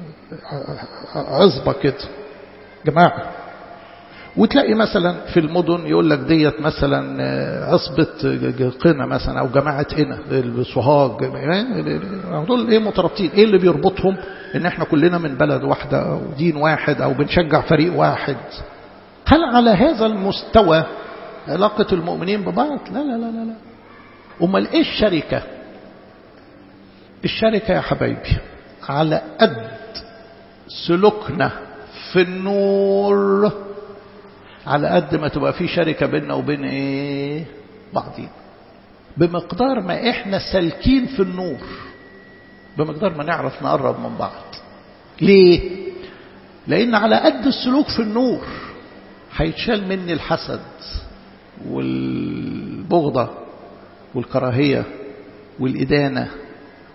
عصبة كده جماعة وتلاقي مثلا في المدن يقول لك ديت مثلا عصبة قنا مثلا أو جماعة قنا السوهاج دول إيه مترابطين إيه اللي بيربطهم إن إحنا كلنا من بلد واحدة أو دين واحد أو بنشجع فريق واحد هل على هذا المستوى علاقة المؤمنين ببعض لا لا لا لا لا أمال إيه الشركة الشركة يا حبايبي على قد سلوكنا في النور على قد ما تبقى في شركة بيننا وبين ايه بعضين بمقدار ما احنا سالكين في النور بمقدار ما نعرف نقرب من بعض ليه لان على قد السلوك في النور هيتشال مني الحسد والبغضة والكراهية والإدانة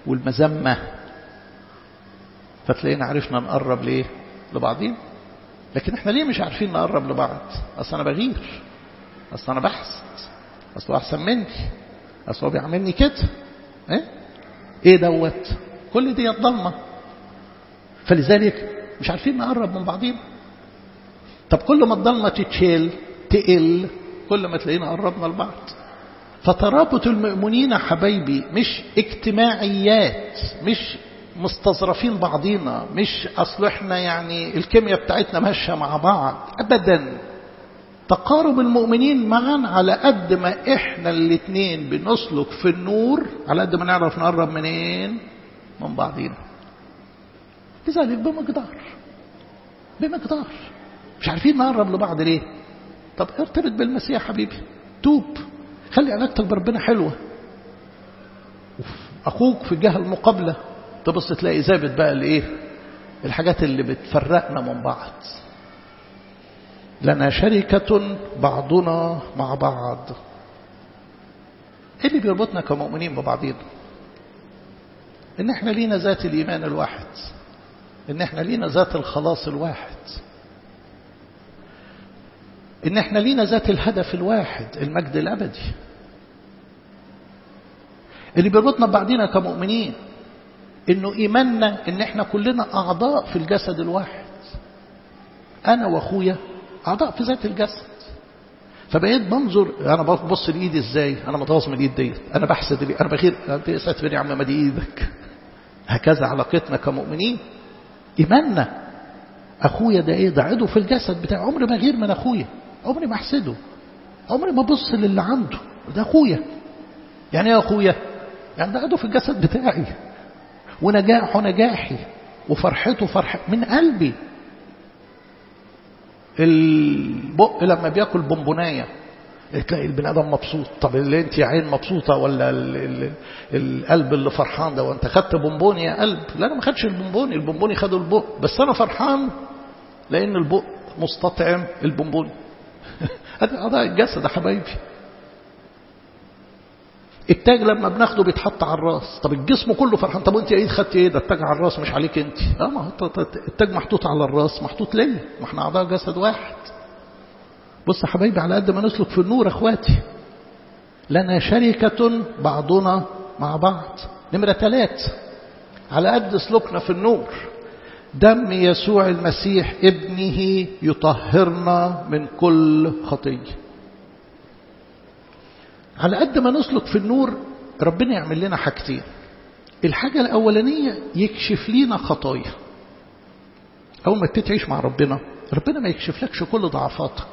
والمذمة فتلاقينا عرفنا نقرب ليه لبعضين لكن احنا ليه مش عارفين نقرب لبعض اصل انا بغير اصل انا بحسد اصل هو احسن مني اصل هو بيعملني كده ايه ايه دوت كل دي ضلمه فلذلك مش عارفين نقرب من بعضينا طب كل ما الضلمه تتشيل تقل كل ما تلاقينا قربنا لبعض فترابط المؤمنين حبايبي مش اجتماعيات مش مستظرفين بعضينا مش اصل احنا يعني الكيمياء بتاعتنا ماشيه مع بعض ابدا تقارب المؤمنين معا على قد ما احنا الاثنين بنسلك في النور على قد ما نعرف نقرب منين من بعضينا لذلك بمقدار بمقدار مش عارفين نقرب لبعض ليه طب ارتبط بالمسيح حبيبي توب خلي علاقتك بربنا حلوه اخوك في الجهه المقابله تبص تلاقي ثابت بقى الايه الحاجات اللي بتفرقنا من بعض لنا شركة بعضنا مع بعض ايه اللي بيربطنا كمؤمنين ببعضينا ان احنا لينا ذات الايمان الواحد ان احنا لينا ذات الخلاص الواحد ان احنا لينا ذات الهدف الواحد المجد الابدي اللي بيربطنا ببعضينا كمؤمنين انه ايماننا ان احنا كلنا اعضاء في الجسد الواحد انا واخويا اعضاء في ذات الجسد فبقيت بنظر انا ببص لايدي ازاي انا متواصل من الايد ديت انا بحسد لي انا بخير اسعد فين يا عم ما دي ايدك هكذا علاقتنا كمؤمنين ايماننا اخويا ده ايه ده عضو في الجسد بتاعي عمري ما غير من اخويا عمري ما احسده عمري ما ابص للي عنده ده اخويا يعني ايه اخويا يعني ده عضو في الجسد بتاعي ونجاحه نجاحي وفرحته فرح من قلبي البق لما بياكل بونبونايه تلاقي البني ادم مبسوط طب اللي انت يا عين مبسوطه ولا ال ال القلب اللي فرحان ده وانت خدت بونبوني يا قلب لا انا ما خدش البونبوني البونبوني خدوا البق بس انا فرحان لان البق مستطعم البونبوني هذا اعضاء الجسد يا حبايبي التاج لما بناخده بيتحط على الراس طب الجسم كله فرحان طب انت ايه خدت ايه ده التاج على الراس مش عليك انت اه ما التاج محطوط على الراس محطوط ليا ما احنا اعضاء جسد واحد بص يا حبايبي على قد ما نسلك في النور اخواتي لنا شركة بعضنا مع بعض نمرة ثلاث على قد سلوكنا في النور دم يسوع المسيح ابنه يطهرنا من كل خطيه على قد ما نسلك في النور ربنا يعمل لنا حاجتين الحاجة الأولانية يكشف لنا خطايا أول ما تعيش مع ربنا ربنا ما يكشف لكش كل ضعفاتك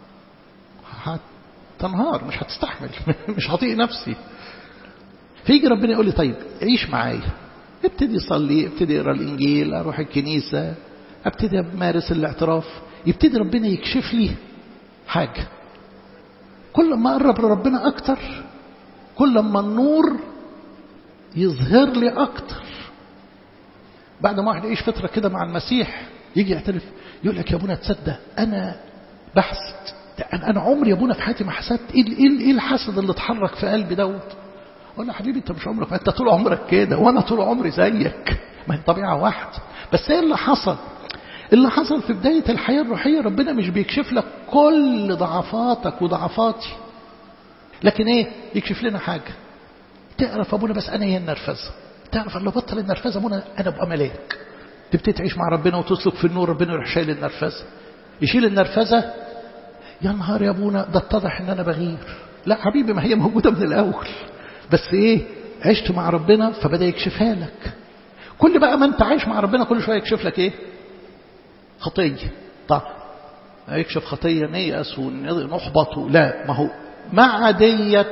هتنهار مش هتستحمل مش هطيق نفسي فيجي ربنا يقول لي طيب عيش معايا ابتدي صلي ابتدي اقرا الانجيل اروح الكنيسه ابتدي امارس الاعتراف يبتدي ربنا يكشف لي حاجه كل ما أقرب لربنا أكتر كل ما النور يظهر لي أكتر بعد ما واحد يعيش فترة كده مع المسيح يجي يعترف يقول لك يا ابونا تصدق أنا بحسد أنا عمري يا ابونا في حياتي ما حسدت إيه إيه الحسد اللي اتحرك في قلبي دوت أقول له حبيبي أنت مش عمرك أنت طول عمرك كده وأنا طول عمري زيك ما هي طبيعة واحدة بس إيه اللي حصل اللي حصل في بداية الحياة الروحية ربنا مش بيكشف لك كل ضعفاتك وضعفاتي لكن ايه يكشف لنا حاجة تعرف ابونا بس انا هي النرفزة تعرف لو بطل النرفزة ابونا انا ابقى ملاك تبتدي تعيش مع ربنا وتسلك في النور ربنا يروح شايل النرفزة يشيل النرفزة يا نهار يا ابونا ده اتضح ان انا بغير لا حبيبي ما هي موجودة من الاول بس ايه عشت مع ربنا فبدأ يكشفها لك كل بقى ما انت عايش مع ربنا كل شوية يكشف لك ايه خطية طب يكشف خطية نيأس ونحبط لا ما هو مع ديت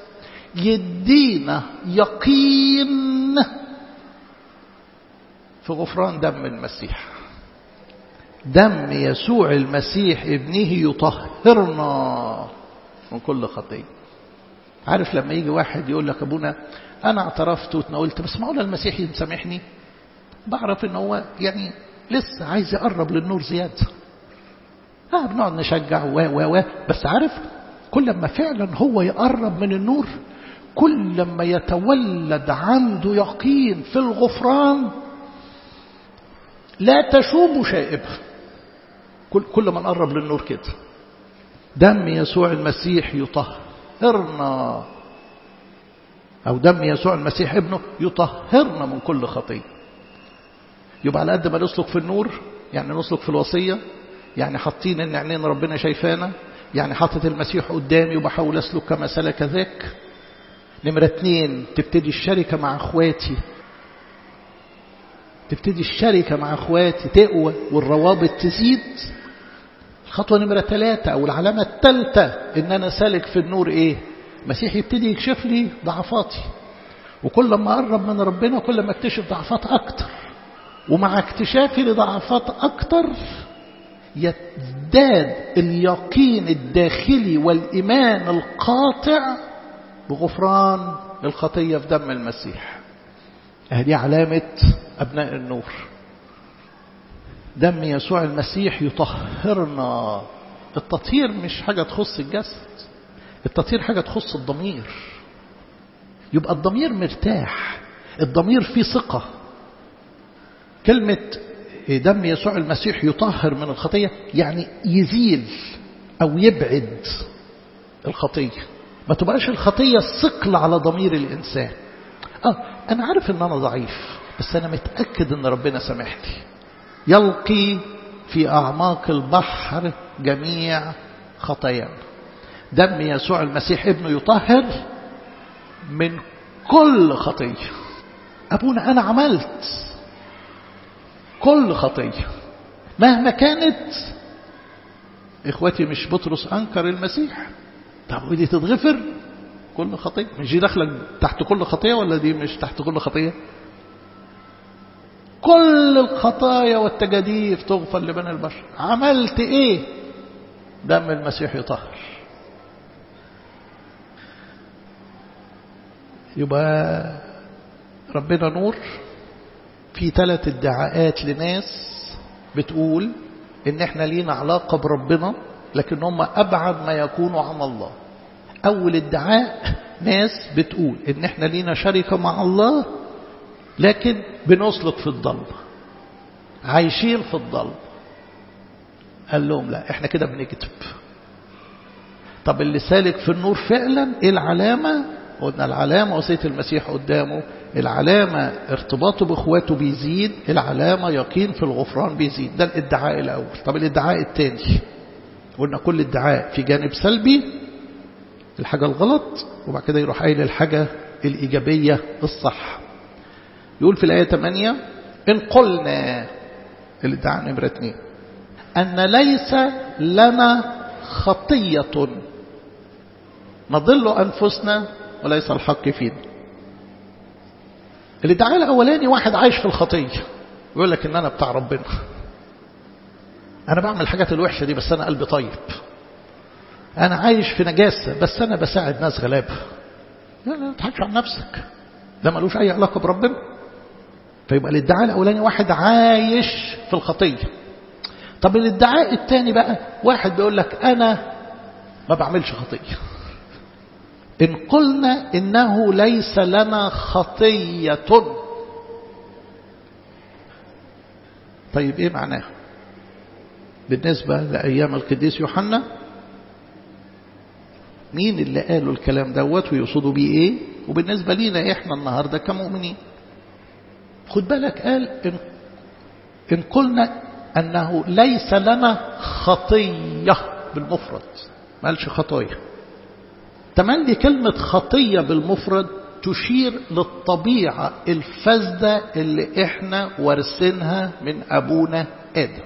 يدينا يقين في غفران دم المسيح دم يسوع المسيح ابنه يطهرنا من كل خطية عارف لما يجي واحد يقول لك أبونا أنا اعترفت وتناولت بس معقول المسيح يسامحني بعرف ان هو يعني لسه عايز يقرب للنور زيادة اه بنقعد نشجع و و و بس عارف كل ما فعلا هو يقرب من النور كل ما يتولد عنده يقين في الغفران لا تشوب شائبة كل, كل ما نقرب للنور كده دم يسوع المسيح يطهرنا أو دم يسوع المسيح ابنه يطهرنا من كل خطية يبقى على قد ما نسلك في النور يعني نسلك في الوصية يعني حاطين ان عينين ربنا شايفانا يعني حاطط المسيح قدامي وبحاول اسلك كما سلك ذاك نمرة اتنين تبتدي الشركة مع اخواتي تبتدي الشركة مع اخواتي تقوى والروابط تزيد الخطوة نمرة ثلاثة أو العلامة الثالثة إن أنا سالك في النور إيه المسيح يبتدي يكشف لي ضعفاتي وكل ما أقرب من ربنا كل ما اكتشف ضعفات أكتر ومع اكتشافي لضعفات أكتر يزداد اليقين الداخلي والإيمان القاطع بغفران الخطية في دم المسيح هذه علامة أبناء النور دم يسوع المسيح يطهرنا التطهير مش حاجة تخص الجسد التطهير حاجة تخص الضمير يبقى الضمير مرتاح الضمير فيه ثقة كلمة دم يسوع المسيح يطهر من الخطية يعني يزيل أو يبعد الخطية ما تبقاش الخطية ثقل على ضمير الإنسان آه أنا عارف أن أنا ضعيف بس أنا متأكد أن ربنا سامحني يلقي في أعماق البحر جميع خطايانا دم يسوع المسيح ابنه يطهر من كل خطية أبونا أنا عملت كل خطية مهما كانت إخواتي مش بطرس أنكر المسيح طب ودي تتغفر كل خطية مش دي داخلة تحت كل خطية ولا دي مش تحت كل خطية كل الخطايا والتجاديف تغفر لبني البشر عملت ايه دم المسيح يطهر يبقى ربنا نور في ثلاث ادعاءات لناس بتقول ان احنا لينا علاقة بربنا لكن هم ابعد ما يكونوا عن الله اول ادعاء ناس بتقول ان احنا لينا شركة مع الله لكن بنسلك في الضلمة عايشين في الضلمة قال لهم لا احنا كده بنكتب طب اللي سالك في النور فعلا ايه العلامة قلنا العلامة وصية المسيح قدامه العلامة ارتباطه باخواته بيزيد العلامة يقين في الغفران بيزيد ده الادعاء الاول طب الادعاء الثاني قلنا كل ادعاء في جانب سلبي الحاجة الغلط وبعد كده يروح قايل الحاجة الإيجابية الصح يقول في الآية 8 إن قلنا الادعاء نمرة 2 أن ليس لنا خطية نضل أنفسنا وليس الحق فينا الادعاء الأولاني واحد عايش في الخطية يقول لك إن أنا بتاع ربنا أنا بعمل الحاجات الوحشة دي بس أنا قلبي طيب أنا عايش في نجاسة بس أنا بساعد ناس غلابة لا لا تضحكش عن نفسك ده ملوش أي علاقة بربنا فيبقى الادعاء الأولاني واحد عايش في الخطية طب الادعاء الثاني بقى واحد بيقول لك أنا ما بعملش خطية إن قلنا إنه ليس لنا خطية طيب إيه معناه بالنسبة لأيام القديس يوحنا مين اللي قالوا الكلام دوت ويقصدوا بيه ايه وبالنسبة لينا احنا النهاردة كمؤمنين خد بالك قال إن, إن قلنا أنه ليس لنا خطية بالمفرد ما قالش خطايا تملي كلمة خطية بالمفرد تشير للطبيعة الفاسدة اللي احنا وارثينها من أبونا آدم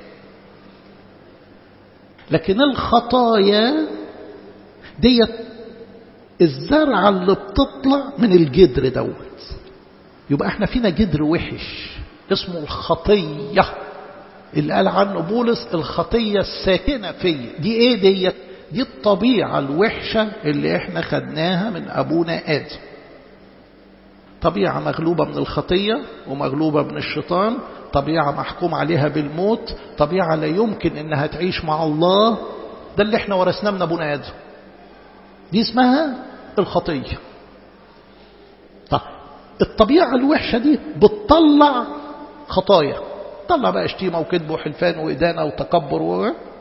لكن الخطايا ديت الزرعة اللي بتطلع من الجدر دوت يبقى احنا فينا جدر وحش اسمه الخطية اللي قال عنه بولس الخطية الساكنة فيا دي ايه ديت دي الطبيعة الوحشة اللي احنا خدناها من ابونا ادم طبيعة مغلوبة من الخطية ومغلوبة من الشيطان طبيعة محكوم عليها بالموت طبيعة لا يمكن انها تعيش مع الله ده اللي احنا ورثناه من ابونا ادم دي اسمها الخطية طب الطبيعة الوحشة دي بتطلع خطايا طلع بقى شتيمة وكذب وحلفان وإدانة وتكبر و...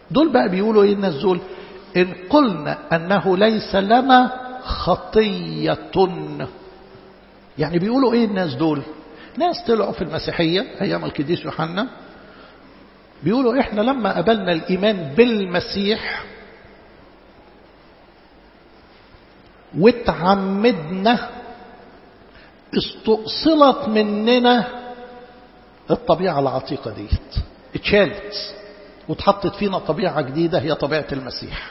دول بقى بيقولوا ايه الناس دول ان قلنا انه ليس لنا خطية يعني بيقولوا ايه الناس دول ناس طلعوا في المسيحية ايام القديس يوحنا بيقولوا احنا لما قبلنا الايمان بالمسيح وتعمدنا استؤصلت مننا الطبيعة العتيقة ديت اتشالت واتحطت فينا طبيعة جديدة هي طبيعة المسيح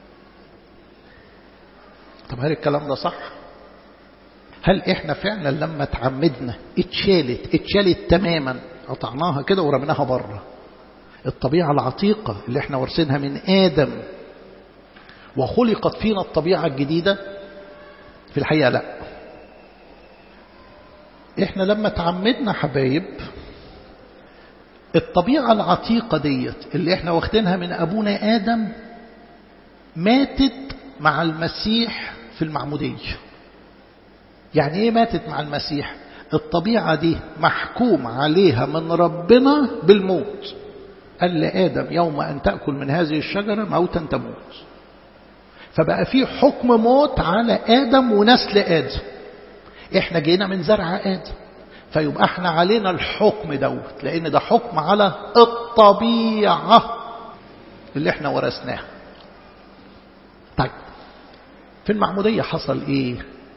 طب هل الكلام ده صح هل احنا فعلا لما تعمدنا اتشالت اتشالت تماما قطعناها كده ورميناها بره الطبيعة العتيقة اللي احنا ورثينها من آدم وخلقت فينا الطبيعة الجديدة في الحقيقة لا احنا لما تعمدنا حبايب الطبيعة العتيقة ديت اللي احنا واخدينها من أبونا آدم ماتت مع المسيح في المعمودية يعني ايه ماتت مع المسيح الطبيعة دي محكوم عليها من ربنا بالموت قال لآدم يوم أن تأكل من هذه الشجرة موتا تموت فبقى في حكم موت على آدم ونسل آدم احنا جينا من زرع آدم فيبقى احنا علينا الحكم دوت لأن ده حكم على الطبيعة اللي احنا ورثناها طيب في المعمودية حصل ايه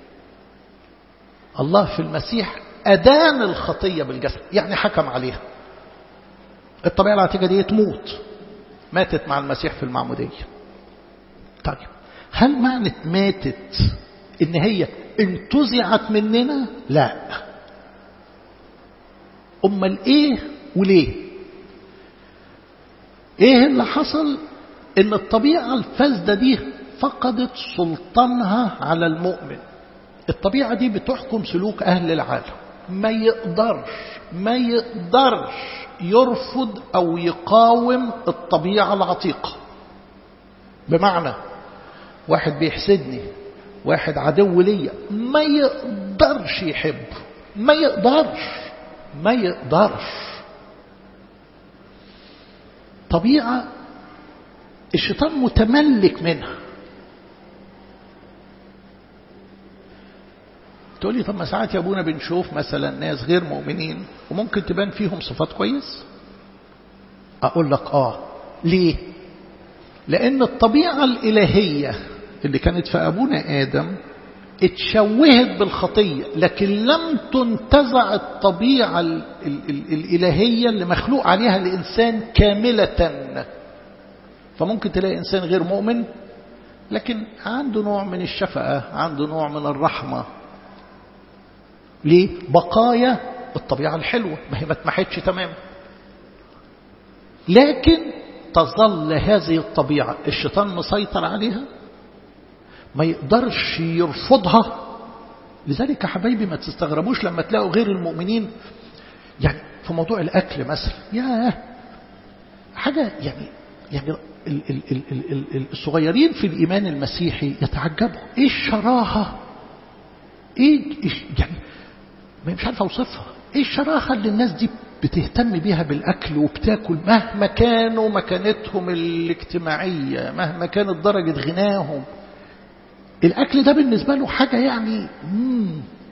الله في المسيح أدان الخطية بالجسد يعني حكم عليها الطبيعة العتيقة دي تموت ماتت مع المسيح في المعمودية طيب هل معنى ماتت ان هي انتزعت مننا لا امال ايه وليه ايه اللي حصل ان الطبيعة الفاسدة دي فقدت سلطانها على المؤمن الطبيعة دي بتحكم سلوك اهل العالم ما يقدرش ما يقدرش يرفض او يقاوم الطبيعة العتيقة بمعنى واحد بيحسدني واحد عدو ليا ما يقدرش يحب ما يقدرش ما يقدرش طبيعة الشيطان متملك منها تقول لي طب ما ساعات يا ابونا بنشوف مثلا ناس غير مؤمنين وممكن تبان فيهم صفات كويس اقول لك اه ليه لان الطبيعة الالهية اللي كانت في ابونا ادم اتشوهت بالخطية لكن لم تنتزع الطبيعة ال ال ال الإلهية اللي مخلوق عليها الإنسان كاملة فممكن تلاقي إنسان غير مؤمن لكن عنده نوع من الشفقة عنده نوع من الرحمة ليه؟ بقايا الطبيعة الحلوة ما هي ما اتمحتش تماما لكن تظل هذه الطبيعة الشيطان مسيطر عليها ما يقدرش يرفضها لذلك يا حبايبي ما تستغربوش لما تلاقوا غير المؤمنين يعني في موضوع الأكل مثلا يا حاجة يعني يعني ال ال ال ال ال الصغيرين في الإيمان المسيحي يتعجبوا إيه الشراهة إيه يعني ما مش عارف أوصفها إيه الشراهة اللي الناس دي بتهتم بيها بالأكل وبتاكل مهما كانوا مكانتهم الاجتماعية مهما كانت درجة غناهم الأكل ده بالنسبة له حاجة يعني مم.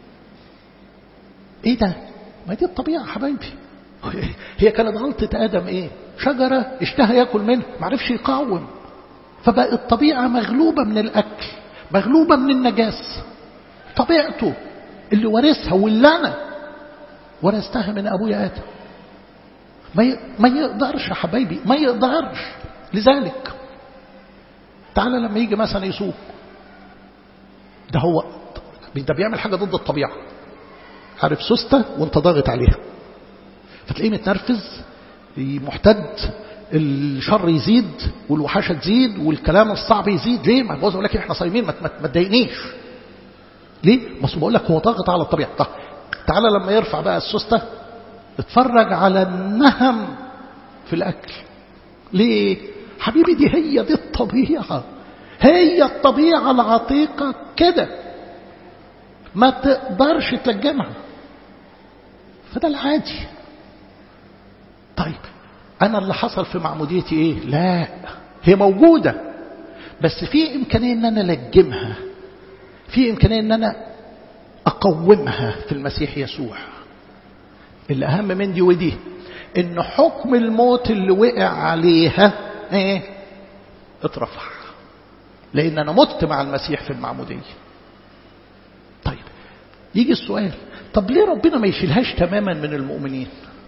إيه ده ما دي الطبيعة حبايبي هي كانت غلطة آدم إيه شجرة اشتهى ياكل منها ما عرفش يقاوم فبقى الطبيعة مغلوبة من الأكل مغلوبة من النجاس طبيعته اللي ورثها واللي أنا ورثتها من أبويا آدم ما ما يقدرش يا حبايبي ما يقدرش لذلك تعالى لما يجي مثلا يسوق ده هو ده بيعمل حاجة ضد الطبيعة عارف سوستة وانت ضاغط عليها فتلاقيه متنرفز محتد الشر يزيد والوحشة تزيد والكلام الصعب يزيد ليه ما بقول لك احنا صايمين ما تضايقنيش ليه بس بقول لك هو ضاغط على الطبيعة طب تعالى لما يرفع بقى السوستة اتفرج على النهم في الأكل ليه حبيبي دي هي دي الطبيعة هي الطبيعة العتيقة كده ما تقدرش تلجمها فده العادي طيب أنا اللي حصل في معموديتي إيه لا هي موجودة بس في إمكانية أن أنا لجمها في إمكانية أن أنا أقومها في المسيح يسوع اللي أهم من دي ودي إن حكم الموت اللي وقع عليها إيه اترفع لأن أنا مت مع المسيح في المعمودية طيب يجي السؤال طب ليه ربنا ما يشيلهاش تماما من المؤمنين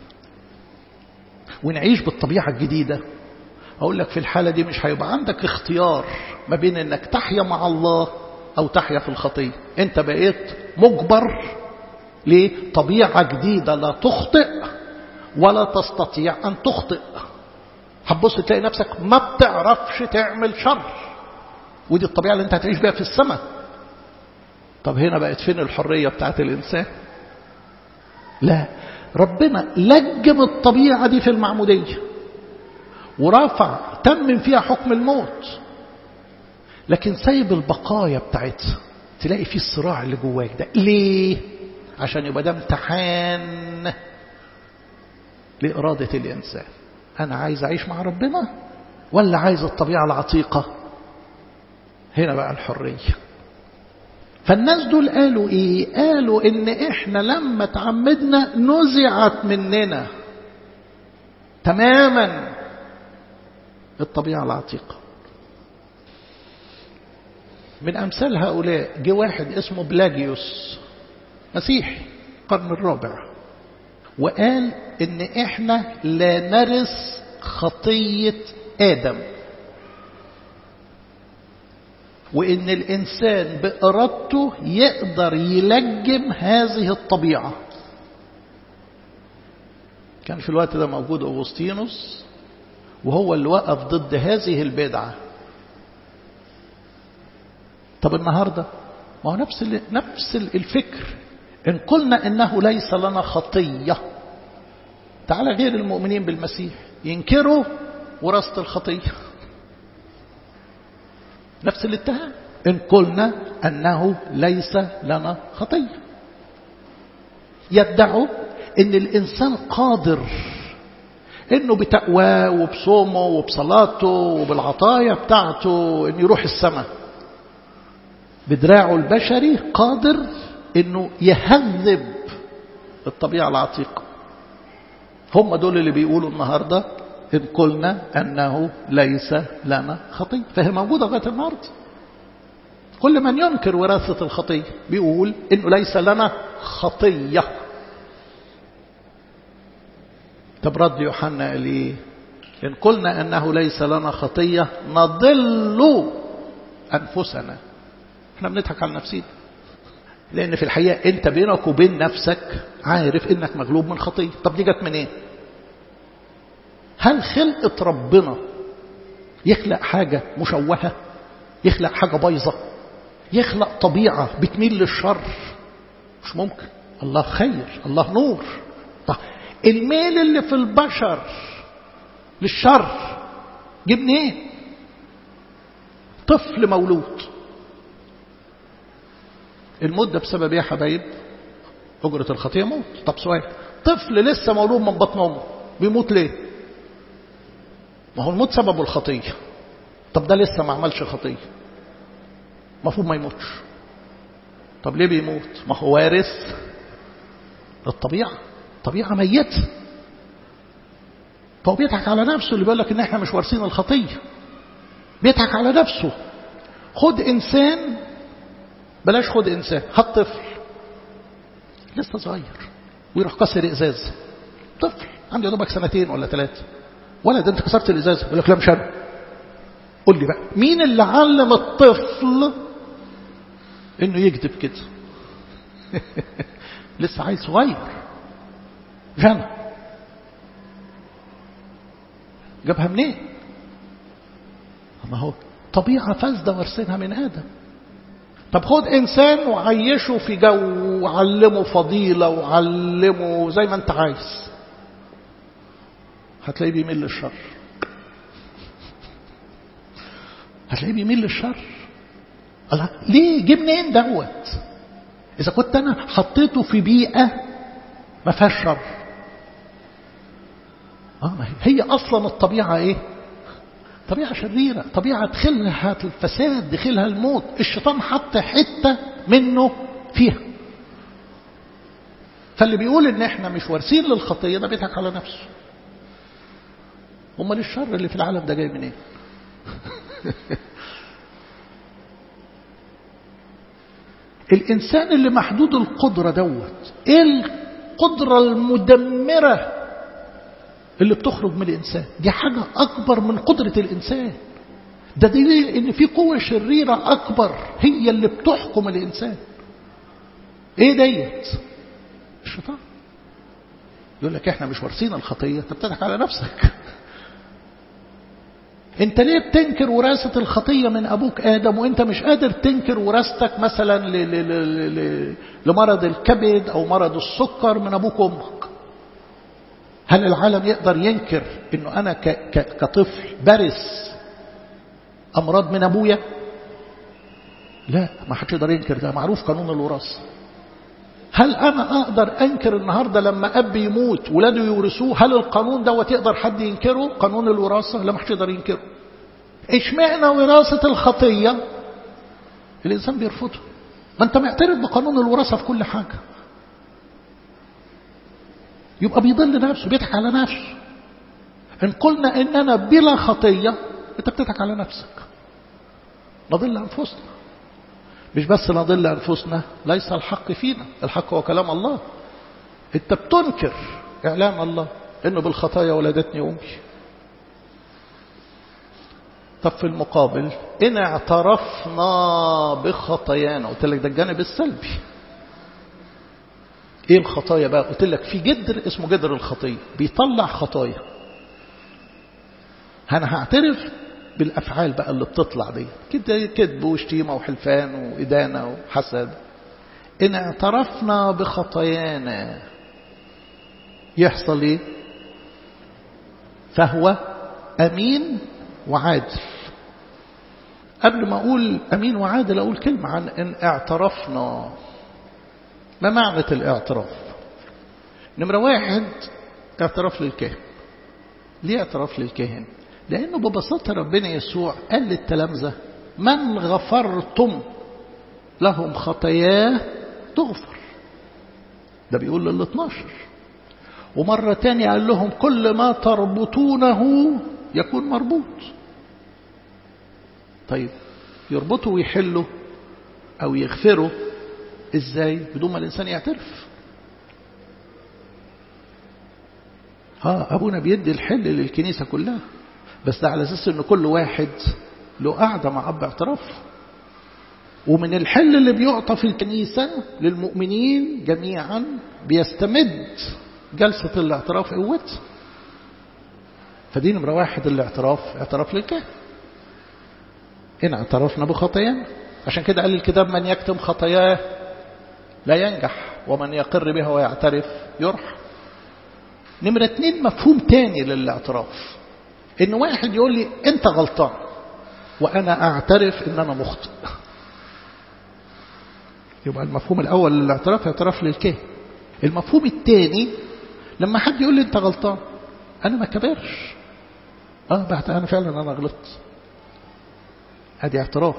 ونعيش بالطبيعة الجديدة أقول لك في الحالة دي مش هيبقى عندك اختيار ما بين أنك تحيا مع الله أو تحيا في الخطية أنت بقيت مجبر لطبيعة جديدة لا تخطئ ولا تستطيع أن تخطئ هتبص تلاقي نفسك ما بتعرفش تعمل شر ودي الطبيعة اللي انت هتعيش بيها في السماء طب هنا بقت فين الحرية بتاعت الإنسان لا ربنا لجم الطبيعة دي في المعمودية ورفع تمم فيها حكم الموت لكن سايب البقايا بتاعتها تلاقي فيه الصراع اللي جواك ده ليه عشان يبقى ده امتحان لإرادة الإنسان أنا عايز أعيش مع ربنا ولا عايز الطبيعة العتيقة هنا بقى الحرية فالناس دول قالوا إيه قالوا إن إحنا لما تعمدنا نزعت مننا تماما الطبيعة العتيقة من أمثال هؤلاء جه واحد اسمه بلاجيوس مسيحي القرن الرابع وقال إن إحنا لا نرث خطية آدم وإن الإنسان بإرادته يقدر يلجم هذه الطبيعة كان في الوقت ده موجود أغسطينوس وهو اللي وقف ضد هذه البدعة طب النهاردة ما هو نفس نفس الفكر إن قلنا إنه ليس لنا خطية تعالى غير المؤمنين بالمسيح ينكروا وراثة الخطية نفس الاتهام إن قلنا أنه ليس لنا خطية يدعوا أن الإنسان قادر أنه بتقواه وبصومه وبصلاته وبالعطايا بتاعته أنه يروح السماء بدراعه البشري قادر أنه يهذب الطبيعة العتيقة هم دول اللي بيقولوا النهاردة إن قلنا أنه ليس لنا خطية فهي موجودة لغاية النهاردة كل من ينكر وراثة الخطية بيقول إنه ليس لنا خطية طب رد يوحنا قال إيه إن قلنا أنه ليس لنا خطية نضل أنفسنا احنا بنضحك على نفسنا لأن في الحقيقة أنت بينك وبين نفسك عارف إنك مغلوب من خطية طب دي جت منين إيه؟ هل خلقة ربنا يخلق حاجة مشوهة يخلق حاجة بايظة يخلق طبيعة بتميل للشر مش ممكن الله خير الله نور طب الميل اللي في البشر للشر جه منين ايه؟ طفل مولود الموت ده بسبب ايه يا حبايب أجرة الخطية موت طب سؤال طفل لسه مولود من بطن أمه بيموت ليه ما هو الموت سببه الخطية طب ده لسه ما عملش خطية المفروض ما يموتش طب ليه بيموت ما هو وارث الطبيعة طبيعة ميتة فهو بيضحك على نفسه اللي بيقول لك ان احنا مش وارثين الخطية بيضحك على نفسه خد انسان بلاش خد انسان هات طفل لسه صغير ويروح كسر ازاز طفل عنده يا دوبك سنتين ولا ثلاثه ولد انت كسرت الازازه يقول لك لا مش انا قول لي بقى مين اللي علم الطفل انه يكذب كده لسه عيل صغير مش انا جابها منين ما هو طبيعه فاسده وارثينها من ادم طب خد انسان وعيشه في جو وعلمه فضيله وعلمه زي ما انت عايز هتلاقيه بيميل للشر هتلاقيه بيميل للشر الله ليه جه منين دوت اذا كنت انا حطيته في بيئه ما فيهاش شر آه ما هي, هي أصلا الطبيعة إيه طبيعة شريرة طبيعة دخلها الفساد دخلها الموت الشيطان حط حتة منه فيها فاللي بيقول ان احنا مش وارثين للخطية ده بيضحك على نفسه امال الشر اللي في العالم ده جاي منين الإنسان اللي محدود القدرة دوت إيه القدرة المدمرة اللي بتخرج من الإنسان دي حاجة أكبر من قدرة الإنسان ده دليل إن في قوة شريرة أكبر هي اللي بتحكم الإنسان إيه ديت الشيطان يقول لك إحنا مش وارثين الخطية أنت بتضحك على نفسك انت ليه بتنكر وراثة الخطية من ابوك ادم وانت مش قادر تنكر وراثتك مثلا ل ل ل ل لمرض الكبد او مرض السكر من ابوك وامك هل العالم يقدر ينكر انه انا ك ك كطفل برث امراض من ابويا لا ما حدش يقدر ينكر ده معروف قانون الوراثه هل انا اقدر انكر النهارده لما اب يموت ولاده يورثوه هل القانون دوت يقدر حد ينكره قانون الوراثه لا ما حدش يقدر ينكره اشمعنى وراثه الخطيه الانسان بيرفضها ما انت معترف بقانون الوراثه في كل حاجه يبقى بيضل نفسه بيضحك على نفسه ان قلنا اننا بلا خطيه انت بتضحك على نفسك نضل انفسنا مش بس نضل أنفسنا ليس الحق فينا الحق هو كلام الله انت بتنكر إعلان الله إنه بالخطايا ولدتني أمي طب في المقابل إن اعترفنا بخطايانا قلت لك ده الجانب السلبي ايه الخطايا بقى قلت لك في جدر اسمه جدر الخطية بيطلع خطايا انا هعترف بالافعال بقى اللي بتطلع دي كده كذب وشتيمه وحلفان وادانه وحسد ان اعترفنا بخطايانا يحصل ايه فهو امين وعادل قبل ما اقول امين وعادل اقول كلمه عن ان اعترفنا ما معنى الاعتراف نمره واحد اعتراف للكاهن ليه اعتراف للكاهن لأنه ببساطة ربنا يسوع قال للتلامذة من غفرتم لهم خطاياه تغفر ده بيقول لل 12 ومرة تانية قال لهم كل ما تربطونه يكون مربوط طيب يربطه ويحله أو يغفره إزاي بدون ما الإنسان يعترف ها أبونا بيدي الحل للكنيسة كلها بس ده على أساس أن كل واحد له قاعدة مع أب اعتراف ومن الحل اللي بيعطى في الكنيسة للمؤمنين جميعا بيستمد جلسة الاعتراف قوتها فدي نمرة واحد الاعتراف اعتراف للكاهن إن اعترفنا بخطايانا عشان كده قال الكتاب من يكتم خطاياه لا ينجح ومن يقر بها ويعترف يرحم نمرة اتنين مفهوم تاني للاعتراف ان واحد يقول لي انت غلطان وانا اعترف ان انا مخطئ يبقى المفهوم الاول للاعتراف اعتراف للكاهن المفهوم الثاني لما حد يقول لي انت غلطان انا ما كبرش اه بعد انا فعلا انا غلطت ادي اعتراف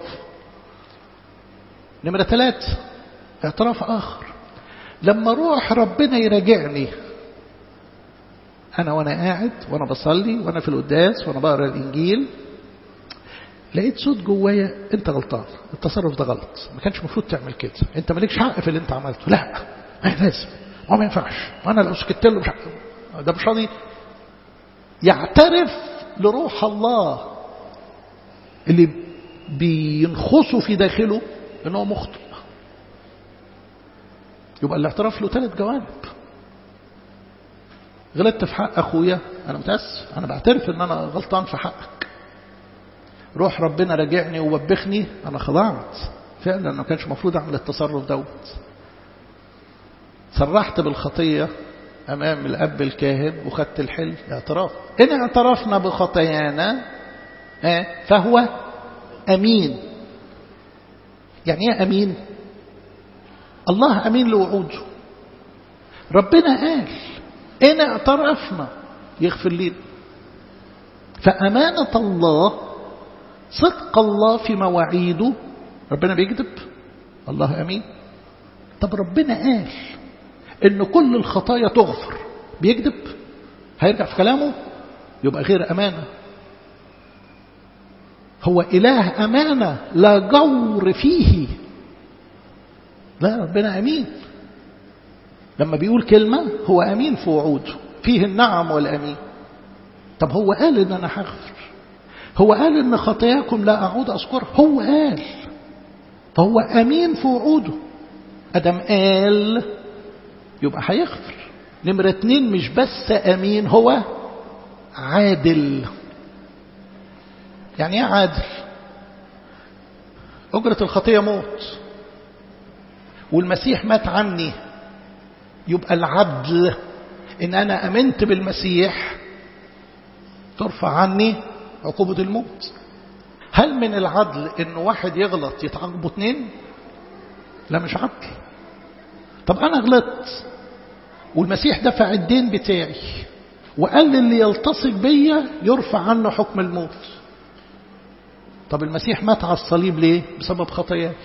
نمرة ثلاثة اعتراف اخر لما روح ربنا يراجعني أنا وأنا قاعد وأنا بصلي وأنا في القداس وأنا بقرا الإنجيل لقيت صوت جوايا أنت غلطان التصرف ده غلط ما كانش المفروض تعمل كده أنت مالكش حق في اللي أنت عملته لا ما لازم ما ما ينفعش وأنا لو سكت له مش ده مش راضي يعترف لروح الله اللي بينخصه في داخله ان هو مخطئ يبقى الاعتراف له ثلاث جوانب غلطت في حق اخويا انا متاسف انا بعترف ان انا غلطان في حقك روح ربنا راجعني ووبخني انا خضعت فعلا ما كانش المفروض اعمل التصرف دوت صرحت بالخطيه امام الاب الكاهن وخدت الحل اعتراف ان اعترفنا بخطايانا فهو امين يعني ايه امين الله امين لوعوده ربنا قال إن اعترفنا يغفر لنا فأمانة الله صدق الله في مواعيده ربنا بيكذب الله أمين طب ربنا قال إن كل الخطايا تغفر بيكذب هيرجع في كلامه يبقى غير أمانة هو إله أمانة لا جور فيه لا ربنا أمين لما بيقول كلمة هو أمين في وعوده فيه النعم والأمين طب هو قال إن أنا هغفر هو قال إن خطاياكم لا أعود أذكرها هو قال فهو أمين في وعوده أدم قال يبقى هيغفر نمرة اتنين مش بس أمين هو عادل يعني ايه عادل أجرة الخطية موت والمسيح مات عني يبقى العدل إن أنا أمنت بالمسيح ترفع عني عقوبة الموت هل من العدل إن واحد يغلط يتعاقبه اتنين لا مش عدل طب أنا غلطت والمسيح دفع الدين بتاعي وقال اللي يلتصق بيا يرفع عنه حكم الموت طب المسيح مات على الصليب ليه بسبب خطاياي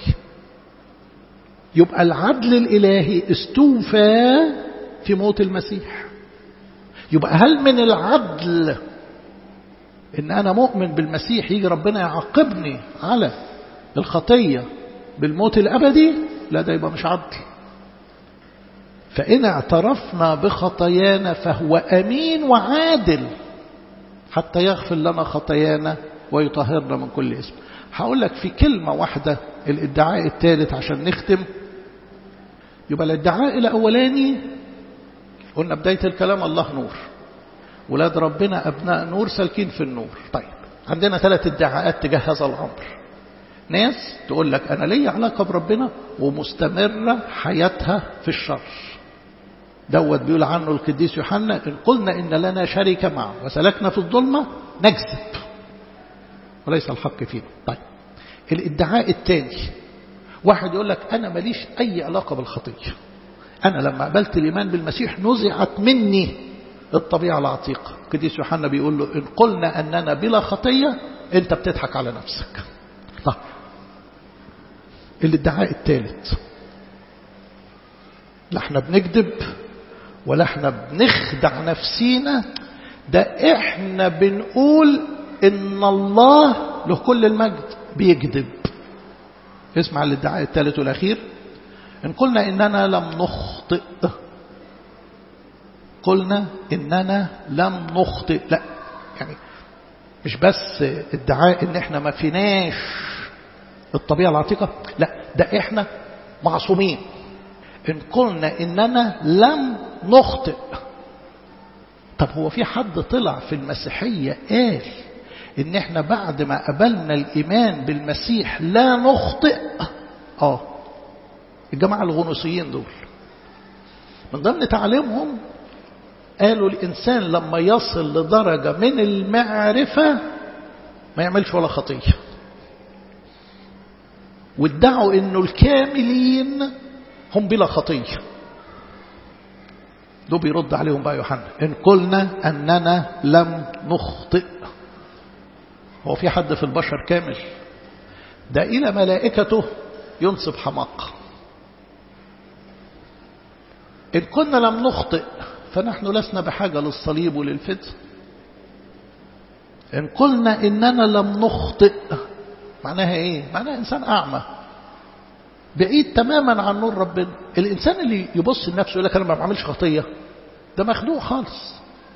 يبقى العدل الإلهي استوفى في موت المسيح يبقى هل من العدل ان انا مؤمن بالمسيح يجي ربنا يعاقبني على الخطية بالموت الابدي لا ده يبقى مش عدل فإن اعترفنا بخطايانا فهو أمين وعادل حتى يغفر لنا خطايانا ويطهرنا من كل اسم هقول لك في كلمة واحدة الادعاء الثالث عشان نختم يبقى الادعاء الأولاني قلنا بداية الكلام الله نور ولاد ربنا أبناء نور سالكين في النور طيب عندنا ثلاث ادعاءات تجاه هذا الأمر ناس تقول لك أنا لي علاقة بربنا ومستمرة حياتها في الشر دوت بيقول عنه القديس يوحنا إن قلنا إن لنا شركة معه وسلكنا في الظلمة نكذب وليس الحق فينا طيب الادعاء الثاني واحد يقول لك أنا ماليش أي علاقة بالخطية أنا لما قبلت الإيمان بالمسيح نزعت مني الطبيعة العتيقة القديس يوحنا بيقول له إن قلنا أننا بلا خطية أنت بتضحك على نفسك طيب الادعاء الثالث لا احنا بنكذب ولا احنا بنخدع نفسينا ده احنا بنقول ان الله له كل المجد بيكذب اسمع الادعاء الثالث والاخير ان قلنا اننا لم نخطئ قلنا اننا لم نخطئ لا يعني مش بس ادعاء ان احنا ما فيناش الطبيعة العتيقة لا ده احنا معصومين ان قلنا اننا لم نخطئ طب هو في حد طلع في المسيحية قال ان احنا بعد ما قبلنا الايمان بالمسيح لا نخطئ اه الجماعة الغنوصيين دول من ضمن تعليمهم قالوا الإنسان لما يصل لدرجة من المعرفة ما يعملش ولا خطية وادعوا انه الكاملين هم بلا خطية دول بيرد عليهم بقى يوحنا إن قلنا أننا لم نخطئ هو في حد في البشر كامل ده إلى ملائكته ينصب حماقة إن كنا لم نخطئ فنحن لسنا بحاجة للصليب وللفدء إن قلنا إننا لم نخطئ معناها إيه؟ معناها إنسان أعمى بعيد تماما عن نور ربنا الإنسان اللي يبص لنفسه يقول لك أنا ما بعملش خطية ده مخدوع خالص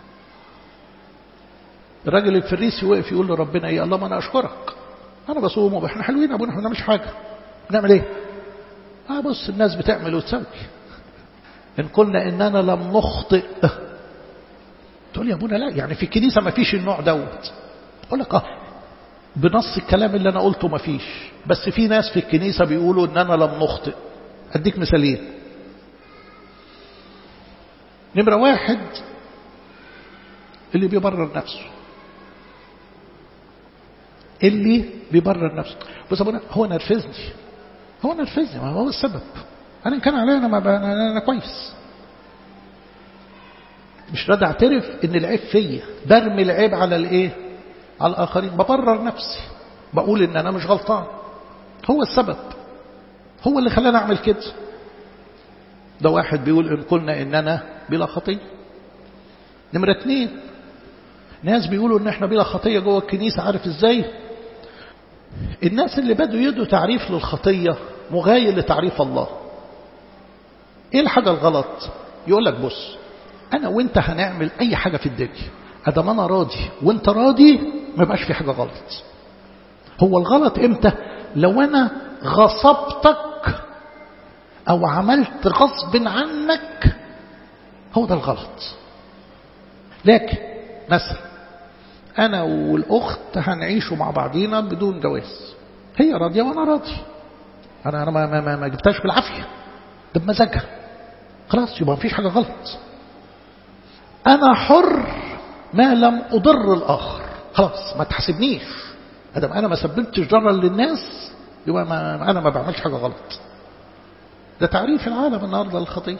الراجل الفريسي وقف يقول لربنا ايه الله ما انا اشكرك انا بصوم واحنا حلوين يا ابونا احنا ما بنعملش حاجه بنعمل ايه اه بص الناس بتعمل وتسوي ان قلنا اننا لم نخطئ تقول يا ابونا لا يعني في الكنيسه ما فيش النوع دوت اقول لك اه بنص الكلام اللي انا قلته ما فيش بس في ناس في الكنيسه بيقولوا اننا لم نخطئ اديك مثالين نمره واحد اللي بيبرر نفسه اللي بيبرر نفسه بص ابونا هو نرفزني هو نرفزني ما هو السبب انا ان كان عليا انا ما انا, أنا كويس مش راضي اعترف ان العيب فيا برمي العيب على الايه على الاخرين ببرر نفسي بقول ان انا مش غلطان هو السبب هو اللي خلاني اعمل كده ده واحد بيقول ان قلنا اننا بلا خطيه نمرة اتنين ناس بيقولوا ان احنا بلا خطيه جوه الكنيسه عارف ازاي الناس اللي بدوا يدوا تعريف للخطيه مغاير لتعريف الله ايه الحاجه الغلط يقول لك بص انا وانت هنعمل اي حاجه في الدنيا ادام انا راضي وانت راضي ما يبقاش في حاجه غلط هو الغلط امتى لو انا غصبتك او عملت غصب عنك هو ده الغلط لكن مثلا انا والاخت هنعيشوا مع بعضينا بدون جواز هي راضيه وانا راضي انا انا ما ما ما, ما جبتهاش بالعافيه ده بمزاجها خلاص يبقى مفيش حاجه غلط انا حر ما لم اضر الاخر خلاص ما تحاسبنيش ادم انا ما سببتش ضرر للناس يبقى ما انا ما بعملش حاجه غلط ده تعريف العالم النهارده للخطيه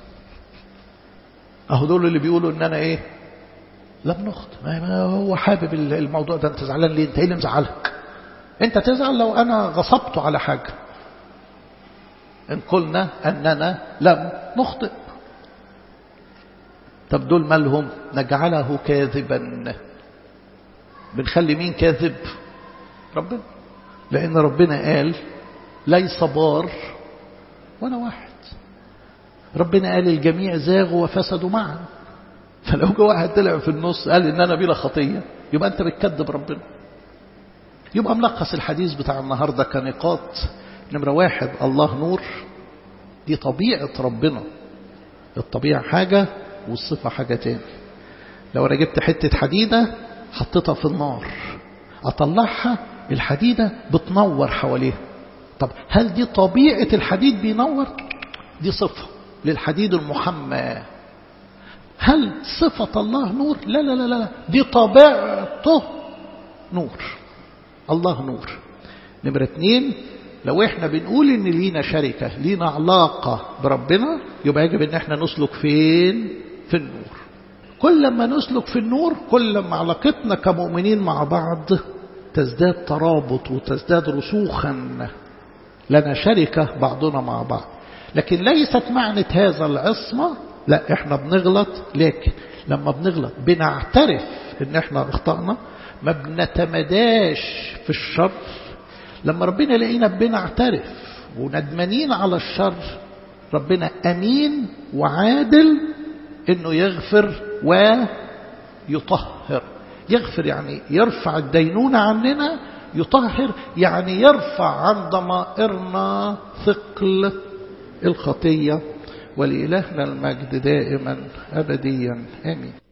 اهو دول اللي بيقولوا ان انا ايه لم نخط ما هو حابب الموضوع ده انت زعلان ليه انت ايه اللي مزعلك انت تزعل لو انا غصبته على حاجه ان قلنا اننا لم نخطئ طب دول مالهم نجعله كاذبا بنخلي مين كاذب ربنا لان ربنا قال ليس بار ولا واحد ربنا قال الجميع زاغوا وفسدوا معا فلو جه واحد طلع في النص قال ان انا بلا خطيه يبقى انت بتكذب ربنا يبقى ملخص الحديث بتاع النهارده كنقاط نمره واحد الله نور دي طبيعه ربنا الطبيعه حاجه والصفه حاجه تاني لو انا جبت حته حديده حطيتها في النار اطلعها الحديده بتنور حواليها طب هل دي طبيعه الحديد بينور دي صفه للحديد المحمى هل صفة الله نور لا لا لا لا دي طبيعته نور الله نور نمرة اتنين لو احنا بنقول ان لينا شركة لينا علاقة بربنا يبقى يجب ان احنا نسلك فين في النور كل ما نسلك في النور كل ما علاقتنا كمؤمنين مع بعض تزداد ترابط وتزداد رسوخا لنا شركة بعضنا مع بعض لكن ليست معنى هذا العصمة لا احنا بنغلط لكن لما بنغلط بنعترف ان احنا اخطأنا ما بنتمداش في الشر لما ربنا لقينا بنعترف وندمانين على الشر ربنا امين وعادل انه يغفر ويطهر يغفر يعني يرفع الدينونة عننا يطهر يعني يرفع عن ضمائرنا ثقل الخطيه ولإلهنا المجد دائما أبديا آمين